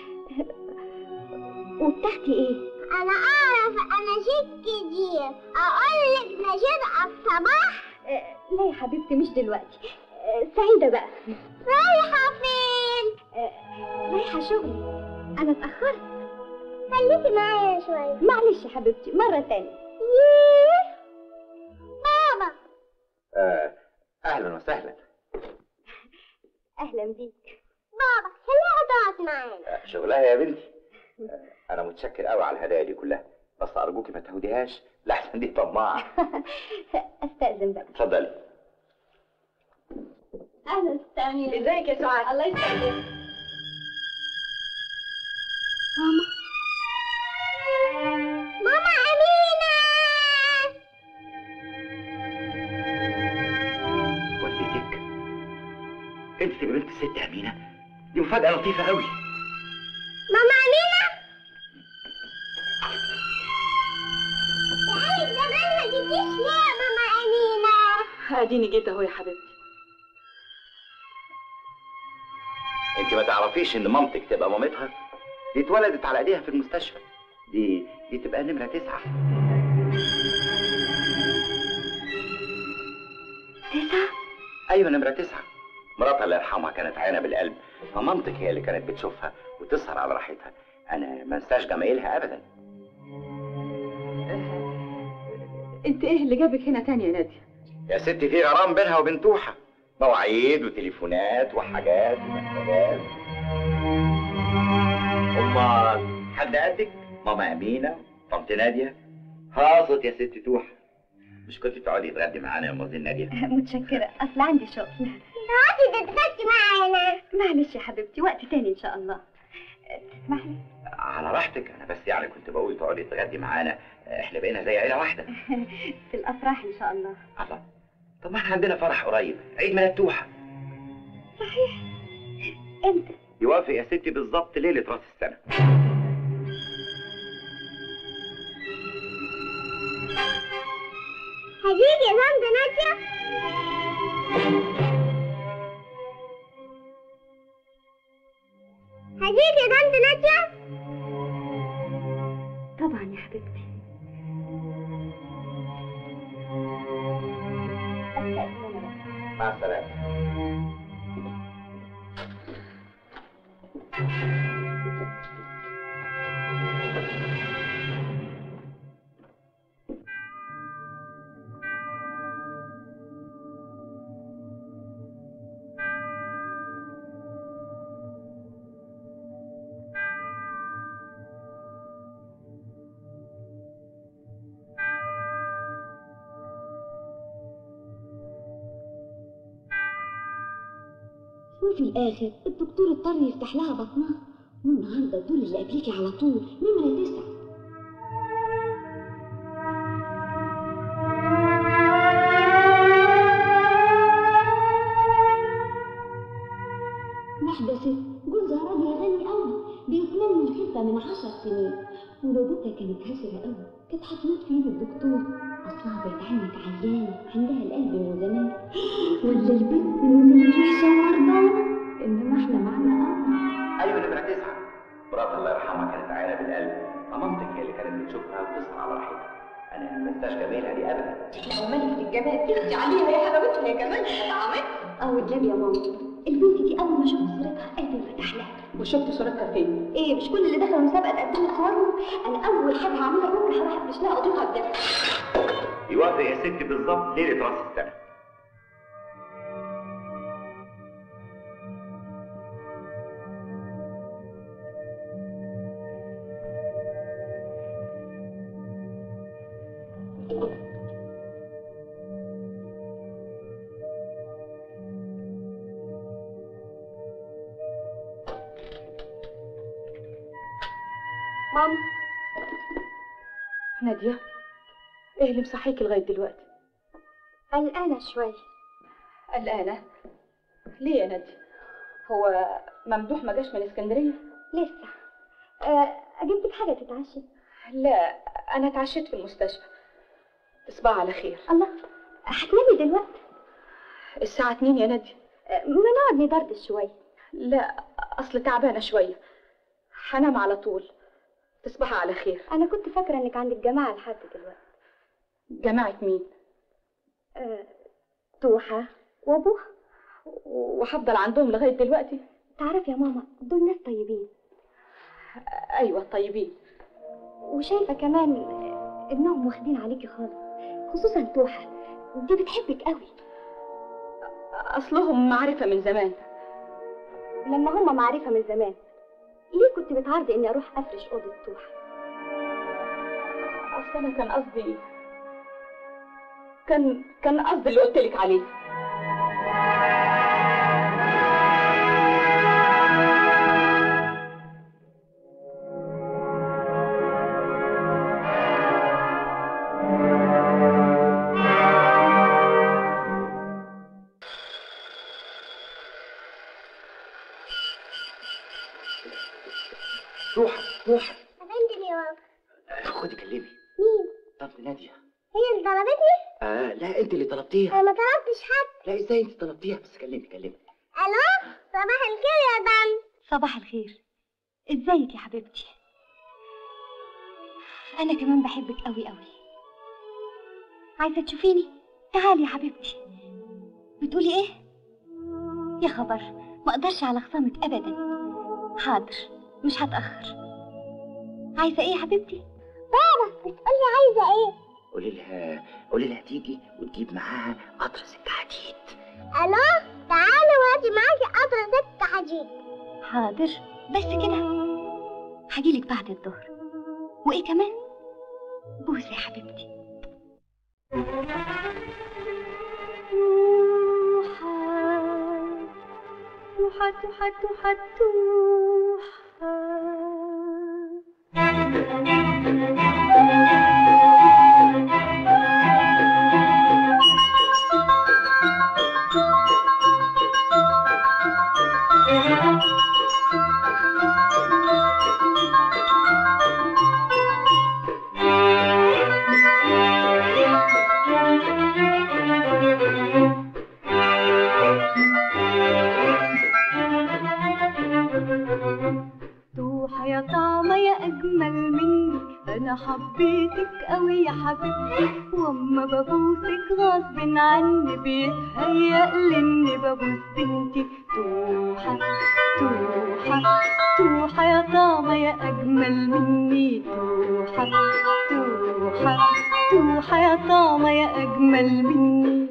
وبتاعتي ايه؟ أنا أعرف أناشيد كتير أقول لك نشيد الصباح آه، لا يا حبيبتي مش دلوقتي آه، سعيدة بقى رايحة فين؟ آه، رايحة شغلي أنا اتأخرت خليكي معايا شوية معلش يا حبيبتي مرة تانية ييه. بابا آه اهلا وسهلا أهلا بيك بابا خليها تقعد معانا آه، شغلها يا بنتي آه، انا متشكر قوي على الهدايا دي كلها بس ارجوكي ما تهوديهاش لحسن دي طماعه أستأذن بقى اتفضلي أهلا ست أميرة ازيك يا سعاد الله يسعدك ماما ماما أمينة والدتك انت تبقى بنت الست امينه دي مفاجاه لطيفه قوي ماما أمينة بقالك زمان ما جيتيش ليه يا ماما أمينة اديني جيت اهو يا حبيبتي انت ما تعرفيش ان مامتك تبقى مامتها دي اتولدت على ايديها في المستشفى دي دي تبقى نمرة تسعة تسعة أيوة نمرة تسعة مراتها الله يرحمها كانت عينة بالقلب فمامتك هي اللي كانت بتشوفها وتسهر على راحتها أنا ما انساش جمايلها أبدا انت ايه اللي جابك هنا تاني يا ناديه يا ستي في غرام بينها وبين توحة مواعيد وتليفونات وحاجات ومحتاجات أمال حد قدك ماما أمينة طنط نادية هاصت يا ست توحة مش كنت تقعدي تغدي معانا يا مازن نادية متشكرة أصل عندي شغل تعالي تتغدي معانا معلش يا حبيبتي وقت تاني إن شاء الله تسمح لي على راحتك أنا بس يعني كنت بقول تقعدي تغدي معانا إحنا بقينا زي عيلة واحدة في الأفراح إن شاء الله الله طب ما احنا عندنا فرح قريب عيد ميلاد توحة صحيح امتى يوافق يا ستي بالظبط ليلة راس السنة هتيجي يا طنط نادية هتيجي يا طنط نادية طبعا يا حبيبتي مع السلامة وفي الآخر الدكتور اضطر يفتح لها بطنها والنهارده الدور اللي قبليكي على طول نمرة تسعة واحدة ست جوزها راجل غني قوي بيتمنى الخلفة من عشر سنين ولادتها كانت هشرة قوي كانت هتموت في ايد الدكتور اصلها بقت عنك عيانة عندها القلب من زمان ولا البنت نزلت وحشة وهربانة انما احنا معانا امل أيوة نمرة تسعة مراتها الله يرحمها كانت عينة بالقلب فمامتك هي اللي كانت بتشوفها وتسهر على راحتها أنا ما انساش جميلها دي أبدا لا وملكة الجمال تخدي عليها يا حلاوتها يا كمان طعمت اه والنبي يا ماما البنت دي اول ما شفت صورتها قلبي انفتح لها وشفت صورتها فين ايه مش كل اللي دخلوا مسابقه قدموا صورهم انا اول حاجه هعملها بكره هروح افرش لها قضيتها بجد يوافق يا ستي بالظبط ليلة راس السنة ماما ناديه ايه اللي مصحيكي لغايه دلوقتي قلقانه شويه قلقانه ليه يا ناديه هو ممدوح ما جاش من اسكندريه لسه آه، اجيب لك حاجه تتعشي لا انا اتعشيت في المستشفى تصبح على خير الله هتنامي دلوقتي الساعه 2 يا ناديه آه، ما نقعد ندردش شويه لا اصل تعبانه شويه هنام على طول تصبحي على خير انا كنت فاكره انك عندك جماعه لحد دلوقتي جماعه مين آه، توحه وابوها وهفضل عندهم لغايه دلوقتي تعرف يا ماما دول ناس طيبين ايوه طيبين وشايفه كمان انهم واخدين عليكي خالص خصوصا توحه دي بتحبك قوي اصلهم معرفه من زمان لما هما معرفه من زمان ليه كنت بتعرضي اني اروح افرش اوضه توحه اصل انا كان قصدي كان كان قصدي اللي قلت لك عليه روحة روحة افندم يا بابا خدي كلمي مين طنط نادية هي اللي طلبتني آه لا انت اللي طلبتيها انا ما طلبتش حد لا ازاي انت طلبتيها بس كلمي كلمي الو صباح الخير يا طنط صباح الخير ازيك يا حبيبتي أنا كمان بحبك قوي قوي عايزة تشوفيني؟ تعالي يا حبيبتي بتقولي إيه؟ يا خبر ما أقدرش على خصامك أبدا حاضر مش هتأخر عايزة إيه يا حبيبتي؟ بابا بتقولي عايزة ايه؟ قولي لها قولي لها تيجي وتجيب معاها قطر سكة حديد الو تعالي وهاتي معاكي قطر ست حديد حاضر بس كده هجيلك بعد الظهر وإيه كمان؟ بوسة يا حبيبتي توحة توحة توحة توحة يا طعمة يا أجمل مني أنا حبيتك أوي يا حبيبتي وأما ببوسك غصب عني بيتهيألي إني ببوس بنتي توحة توحة توحة يا طعمة يا أجمل مني توحة توحة توحة يا طعمة يا أجمل مني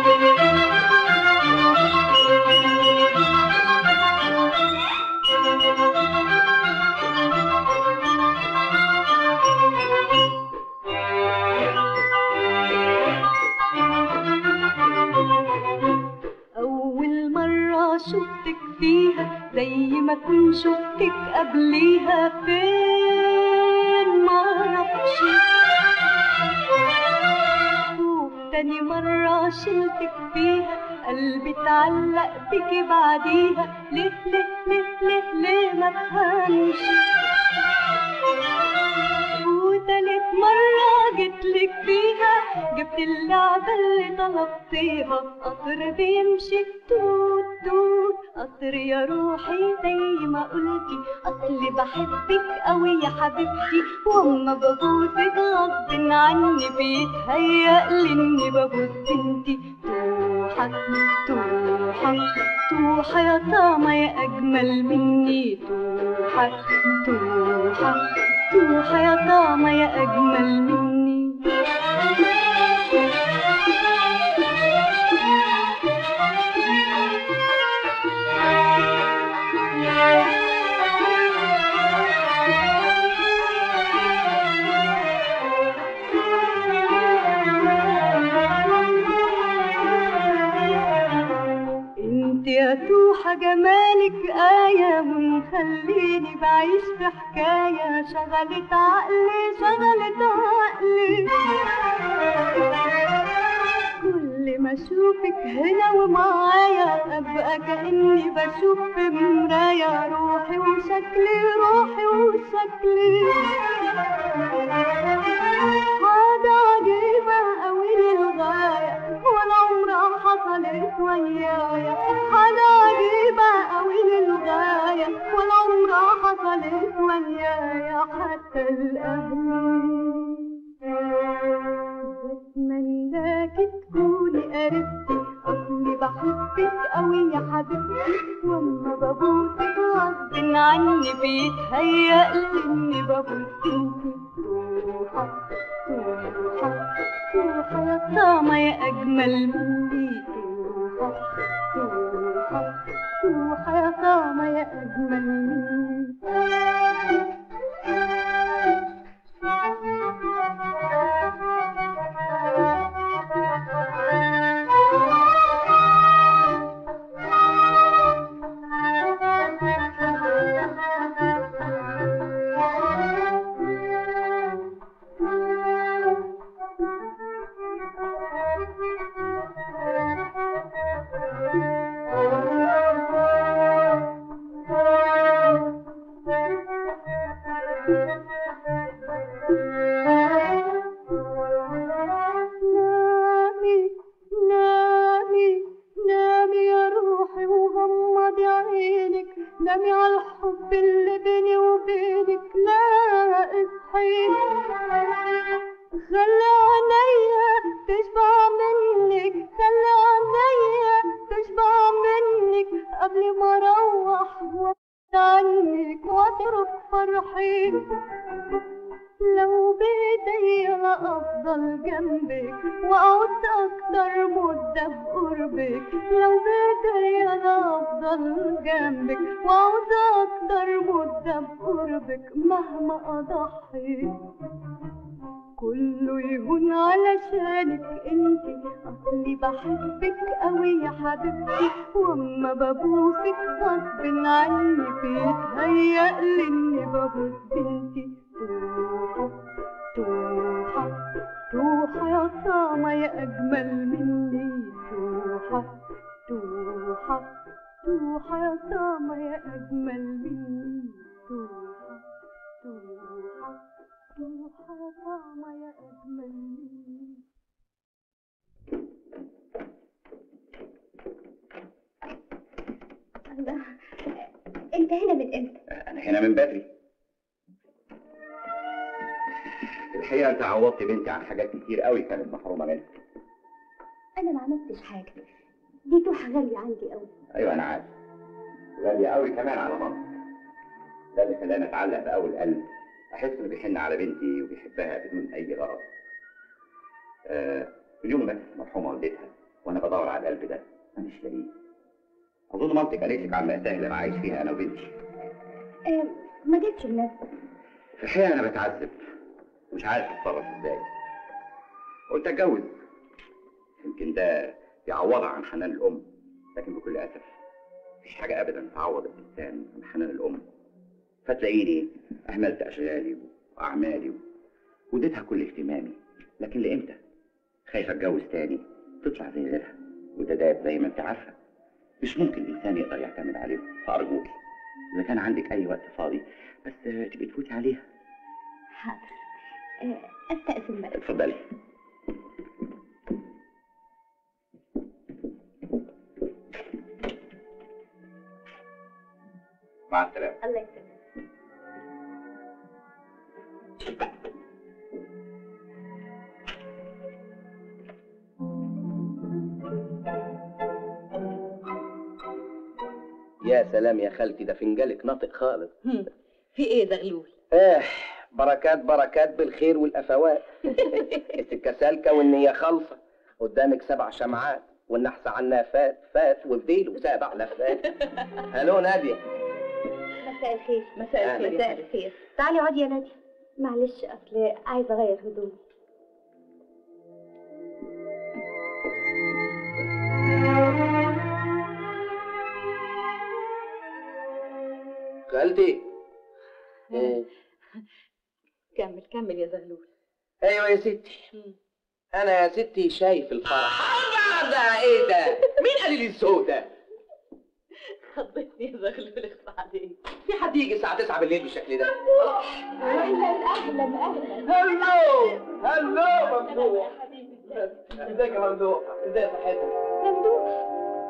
أول مرة شفتك فيها زي ما كنت شفتك قبليها فين معرفش وتاني مرة شلتك فيها قلبي اتعلق بيكي بعديها ليه ليه ليه ليه ليه ما تفهمش وتالت مرة جيتلك فيها جبت اللعبة اللي طلبتيها قطر بيمشي توت توت قطر يا روحي زي ما قلتي أصلي بحبك أوي يا حبيبتي وأما ببوسك غصب عني بيتهيألي إني ببوس بنتي توحة توحة توحة يا طعمة يا أجمل مني توحة توحة توحة يا طعمة يا أجمل مني انت يا توحة جمالك آية ومخليني بعيش في حكاية شغلت عقلي شغلت عقلي كل ما اشوفك هنا ومعايا ابقى كأني بشوف في مراية روحي وشكلي روحي وشكلي حاجة عجيبة أوي للغاية ولا عمرها حصلت ويايا حاجة عجيبة أوي للغاية ولا عمرها حصلت ويايا حتى الأهل بتمناكي تكوني قريبتي أصلي بحبك أوي يا حبيبتي وأما ببوسك غصب عني بيتهيألي إني ببوس انتي توحة توحة توحة يا طعمة يا أجمل مني توحة توحة توحة يا طعمة يا أجمل مني نامي نامي نامي يا روحي وغمضي عينك نامي على الحب اللي بيني وبينك لا اصحي خلي عينيا تشبع منك خلي عينيا تشبع منك قبل ما اروح وابعد عنك واترك فرحي لو بايديا افضل جنبك واقعد اكتر مدة بقربك لو بايديا افضل جنبك واقعد اكتر مدة بقربك مهما اضحي كله يهون علشانك انتي اصلي بحبك قوي يا حبيبتي واما ببوسك غصب عني بيتهيألي اني ببوس بنتي توحة توحة يا طعمة يا أجمل مني توحة توحة توحة يا طعمة يا أجمل مني توحة توحة توحة يا طعمة يا أجمل مني الله انت هنا من امتى؟ انا هنا من بدري الحقيقه انت عوضت بنتي عن حاجات كتير قوي كانت محرومه منها انا ما عملتش حاجة دي توحة غالية عندي قوي ايوه انا عارف غالية قوي كمان على ماما ده اللي خلاني اتعلق باول قلب احس انه بيحن على بنتي وبيحبها بدون اي غرض آه اليوم بس مرحومه والدتها وانا بدور على القلب ده مانيش لاقيه اظن مامتك قالت لك على المأساة اللي انا عايش فيها انا وبنتي آه ما جاتش مناسبة في الحقيقه انا بتعذب ومش عارف اتصرف ازاي قلت اتجوز يمكن ده يعوضها عن حنان الام لكن بكل اسف مفيش حاجه ابدا تعوض الانسان عن حنان الام فتلاقيني اهملت اشغالي واعمالي واديتها كل اهتمامي لكن لامتى خايف اتجوز تاني تطلع زي غيرها وده دايب زي ما انت عارفه مش ممكن انسان يقدر يعتمد عليه فارجوكي اذا كان عندك اي وقت فاضي بس آه، تبقي تفوتي عليها حاضر آه استأذن بقى اتفضلي مع السلامه الله يسلمك يا سلام يا خالتي ده فنجالك ناطق خالص في ايه زغلول اه بركات بركات بالخير والافوات السكه سالكه والنيه خالصه قدامك سبع شمعات والنحس عنا فات فات وفديل وسابع لفات الو ناديه مساء الخير مساء الخير يا مساء حبيبتي. الخير تعالي اقعدي يا نادي معلش اصل عايزه اغير هدومي خالتي إيه. كمل كمل يا زغلول ايوه يا ستي انا يا ستي شايف الفرح الله ده ايه ده مين قال لي الذوق ده خضتني يا زغلول اخفى عليك في حد يجي الساعه 9 بالليل بالشكل ده اهلا اهلا اهلا هلو هلو ممدوح ازيك يا ممدوح ازاي صحتك ممدوح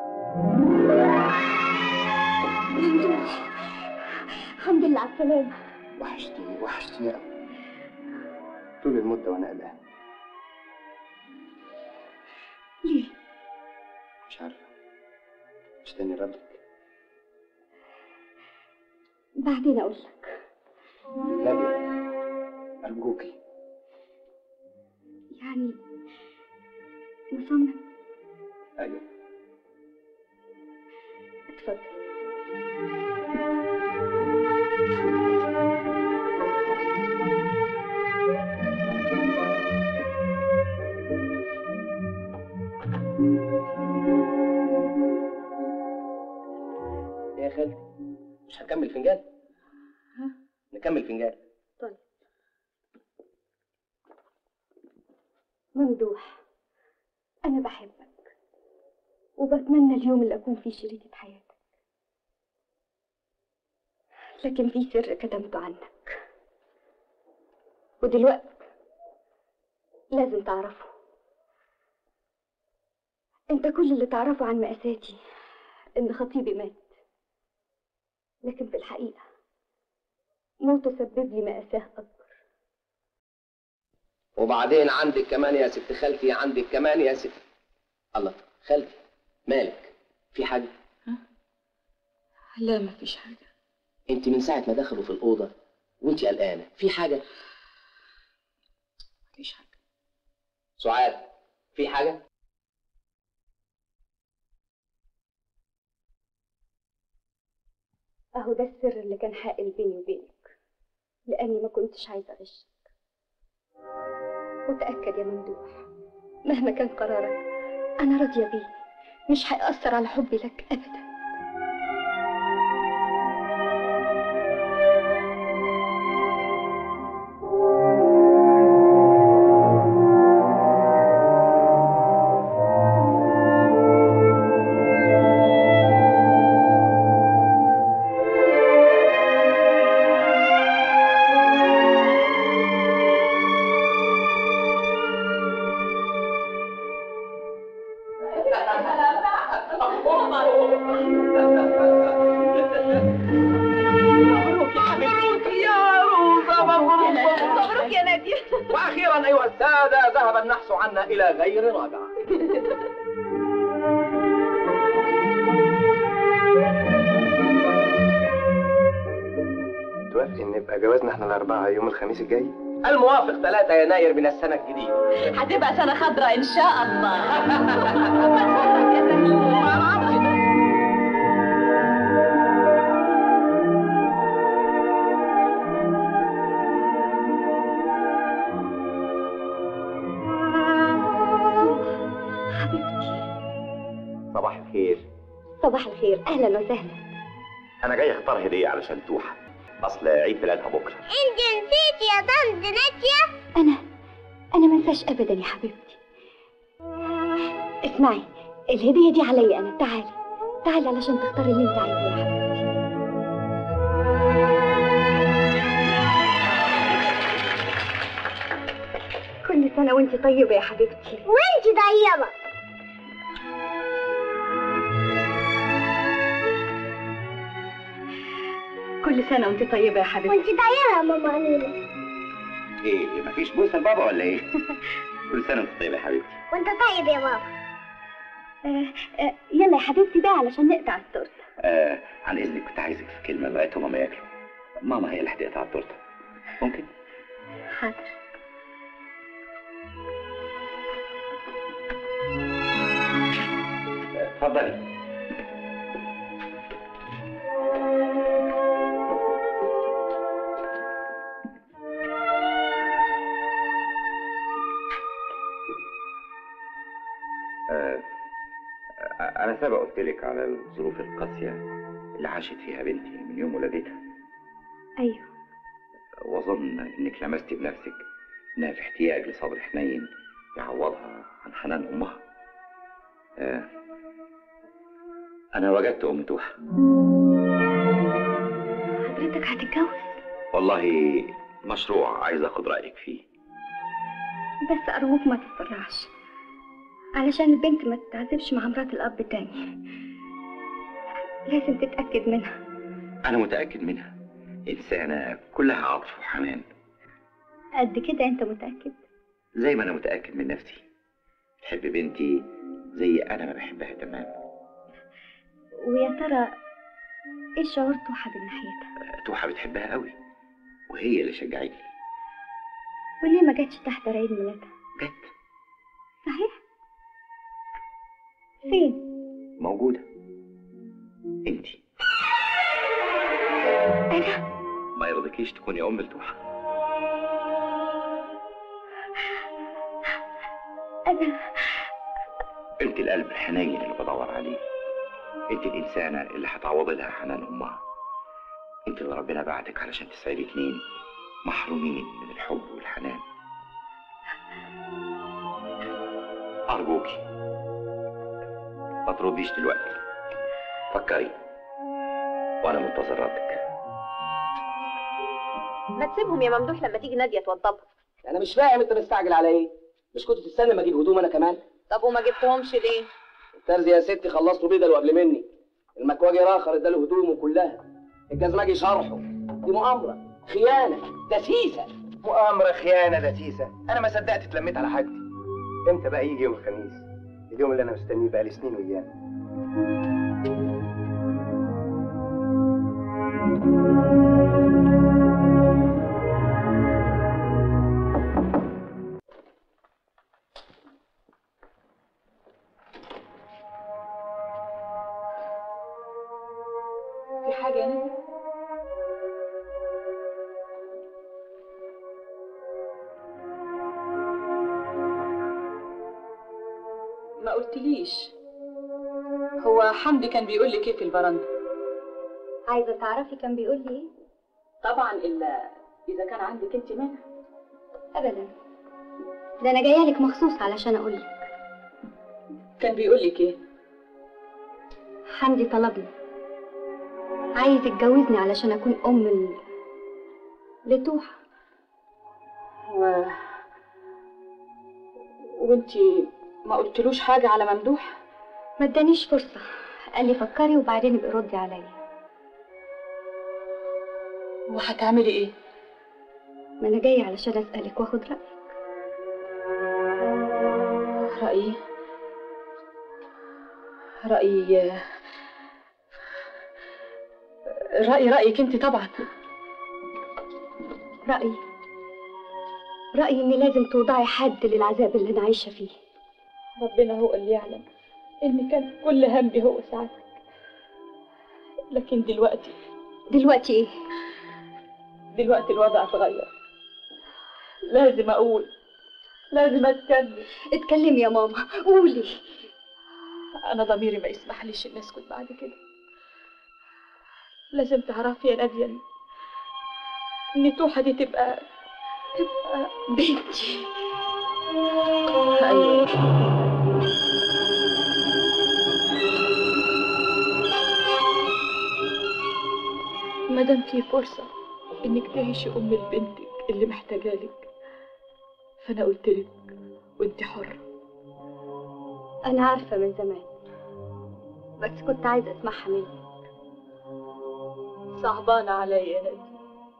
ممدوح الحمد لله على السلامة وحشتني وحشتني قوي طول المدة وأنا قلقان ليه؟ مش عارف مستني ردك بعدين اقول لك نادية أرجوكي يعني مصمم أيوه اتفضل يا خالتي مش هنكمل فنجان نكمل فنجان طيب ممدوح أنا بحبك وبتمنى اليوم اللي أكون فيه شريكة حياتك لكن في سر كتمته عنك ودلوقتي لازم تعرفه انت كل اللي تعرفه عن مأساتي ان خطيبي مات لكن في الحقيقة موته سبب لي مأساة أكبر وبعدين عندك كمان يا ست خالتي عندك كمان يا ست الله خالتي مالك في حاجه لا مفيش حاجة انت من ساعه ما دخلوا في الاوضه وانت قلقانه في حاجه مفيش حاجة سعاد في حاجه اهو ده السر اللي كان حائل بيني وبينك لاني ما كنتش عايزه اغشك وتاكد يا ممدوح مهما كان قرارك انا راضيه بيه مش هيأثر على حبي لك ابدا مبروك يا حبيبتي يا روزا مبروك مبروك يا نادية واخيرا ايها الساده ذهب النحس عنا الى غير راجعه توافق ان يبقى جوازنا احنا الاربعه يوم الخميس الجاي الموافق 3 يناير من السنه الجديده هتبقى سنة خضراء إن شاء الله صباح الخير صباح الخير اهلا وسهلا انا جاي اختار هديه علشان توحة اصل عيد ميلادها بكره انت نسيتي يا طنط نادية انا انا ما انساش ابدا يا حبيبتي اسمعي الهديه دي عليا انا تعالي تعالي علشان تختاري اللي انت عايزاه يا حبيبتي كل سنه وانت طيبه يا حبيبتي وانت طيبة كل سنه وانت طيبه يا حبيبتي وانت طيبة يا ماما أمينة ايه مفيش بوسه لبابا ولا ايه كل سنه وانت طيبه يا حبيبتي وانت طيب يا بابا آه آه يلا يا حبيبتي بقى علشان نقطع التورته آه عن اذنك كنت عايزك في كلمه لغايه هما ما ياكلوا ماما هي اللي هتقطع التورته ممكن حاضر آه، اتفضلي آه، آه، أنا سبق قلت لك على الظروف القاسية اللي عاشت فيها بنتي من يوم ولادتها ايوه وأظن إنك لمست بنفسك إنها في احتياج لصبر حنين يعوضها عن حنان أمها. آه، أنا وجدت أم توحة حضرتك هتتجوز والله مشروع عايز أخد رأيك فيه. بس أرجوك ما تتسرعش علشان البنت ما تتعذبش مع مرات الأب تاني لازم تتأكد منها أنا متأكد منها إنسانة كلها عطف وحنان قد كده أنت متأكد زي ما أنا متأكد من نفسي تحب بنتي زي أنا ما بحبها تمام ويا ترى إيه شعور توحى من ناحيتها توحة بتحبها قوي وهي اللي شجعتني وليه ما جاتش تحت عيد ميلادها جت صحيح فين موجودة انتي أنا ما يرضيكيش تكوني أم لتوحة أنا انت القلب الحنين اللي بدور عليه انت الإنسانة اللي هتعوضي لها حنان أمها انت اللي ربنا بعتك علشان تسعدي اتنين محرومين من الحب والحنان أرجوكي ما ترديش دلوقتي فكري وأنا منتظر ردك ما تسيبهم يا ممدوح لما تيجي نادية توضبها انا مش فاهم انت مستعجل على ايه مش كنت تستنى ما اجيب هدوم انا كمان طب وما جبتهمش ليه؟ الترزي يا ستي خلصته بدل قبل مني المكواجي راخر اداله هدومه كلها الجزماجي شرحه دي مؤامره خيانه دسيسه مؤامرة خيانة دسيسة أنا ما صدقت اتلميت على حاجتي إمتى بقى يجي يوم الخميس اليوم اللي أنا مستنيه بقالي سنين وإياه في حاجة يا نادي؟ ما قلتليش هو حمدي كان بيقول لك ايه في البرندة عايزة تعرفي كان بيقول لي ايه؟ طبعا الا اذا كان عندك انت مانع ابدا ده انا جايه لك مخصوص علشان اقول لك كان بيقول لك ايه حمدي طلبني عايز يتجوزني علشان اكون ام ل... لتوحة و... وانتي ما قلتلوش حاجة على ممدوح ما ادانيش فرصة قال لي فكري وبعدين ابقي ردي عليا وهتعملي ايه ما انا جايه علشان اسالك واخد رايك رأيي رأيي رأيي رأيك انت طبعا رايي رايي ان لازم توضعي حد للعذاب اللي انا عايشه فيه ربنا هو اللي يعلم ان كان كل همي هو سعادتك لكن دلوقتي دلوقتي ايه دلوقتي الوضع اتغير لازم اقول لازم اتكلم اتكلمي يا ماما قولي انا ضميري ما يسمحليش اني اسكت بعد كده لازم تعرفي يا نادية ان ان توحة دي تبقى تبقى بنتي ايوه مادام في فرصة انك تعيشي ام لبنتك اللي محتاجالك فانا قلت لك وانت حرة انا عارفه من زمان بس كنت عايزه اسمعها منك صعبانة عليا يا نادية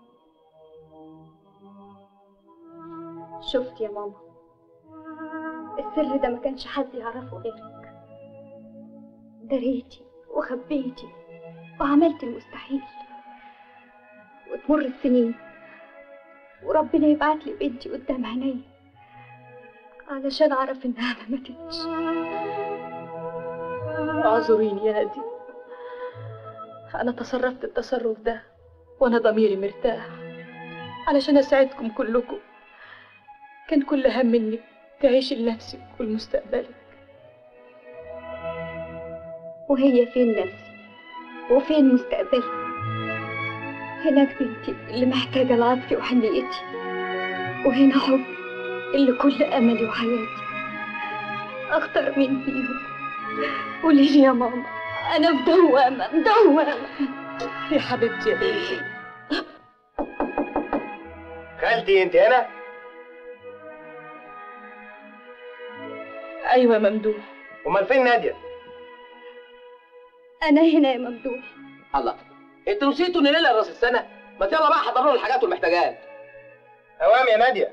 شفت يا ماما السر ده ما كانش حد يعرفه غيرك دريتي وخبيتي وعملت المستحيل وتمر السنين وربنا يبعت لي بنتي قدام عيني علشان اعرف انها ما ماتتش اعذريني يا نادية انا تصرفت التصرف ده وانا ضميري مرتاح علشان اساعدكم كلكم كان كل هم انك تعيشي لنفسك ولمستقبلك وهي فين نفسي وفين مستقبلي هناك بنتي اللي محتاجة لعطفي وحنيتي وهنا حب اللي كل أملي وحياتي أختار مين فيهم قولي لي يا ماما أنا مدوامة مدوامة يا حبيبتي يا بنتي خالتي أنت هنا؟ ايوه ممدوح أمال فين نادية؟ أنا هنا يا ممدوح الله انتوا نسيتوا ان ليله راس السنه ما يلا بقى حضروا لنا الحاجات والمحتاجات أوام يا نادية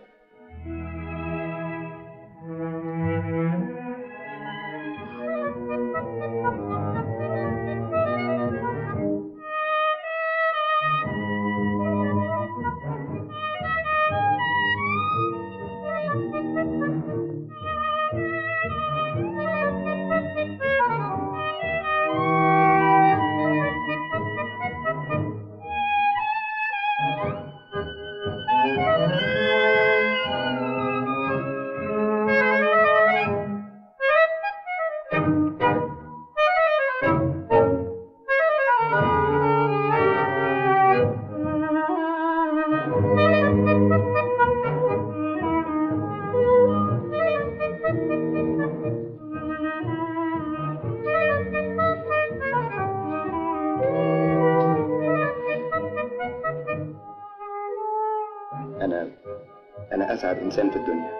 أنا أنا أسعد إنسان في الدنيا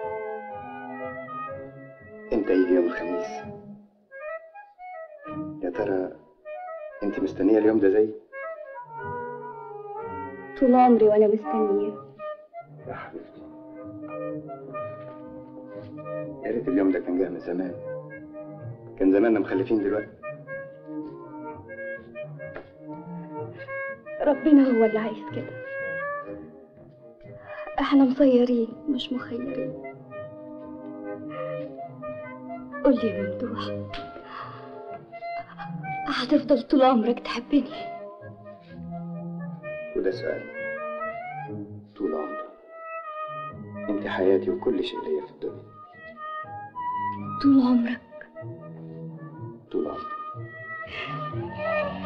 إمتى يجي يوم الخميس يا ترى أنت مستنية اليوم ده زي طول عمري وأنا مستنية يا حبيبتي يا ريت اليوم ده كان جه من زمان كان زماننا مخلفين دلوقتي ربنا هو اللي عايز كده احنا مسيرين مش مخيرين قول لي يا ممدوح هتفضل طول عمرك تحبني وده سؤال طول عمري انت حياتي وكل شيء ليا في الدنيا طول عمرك طول عمري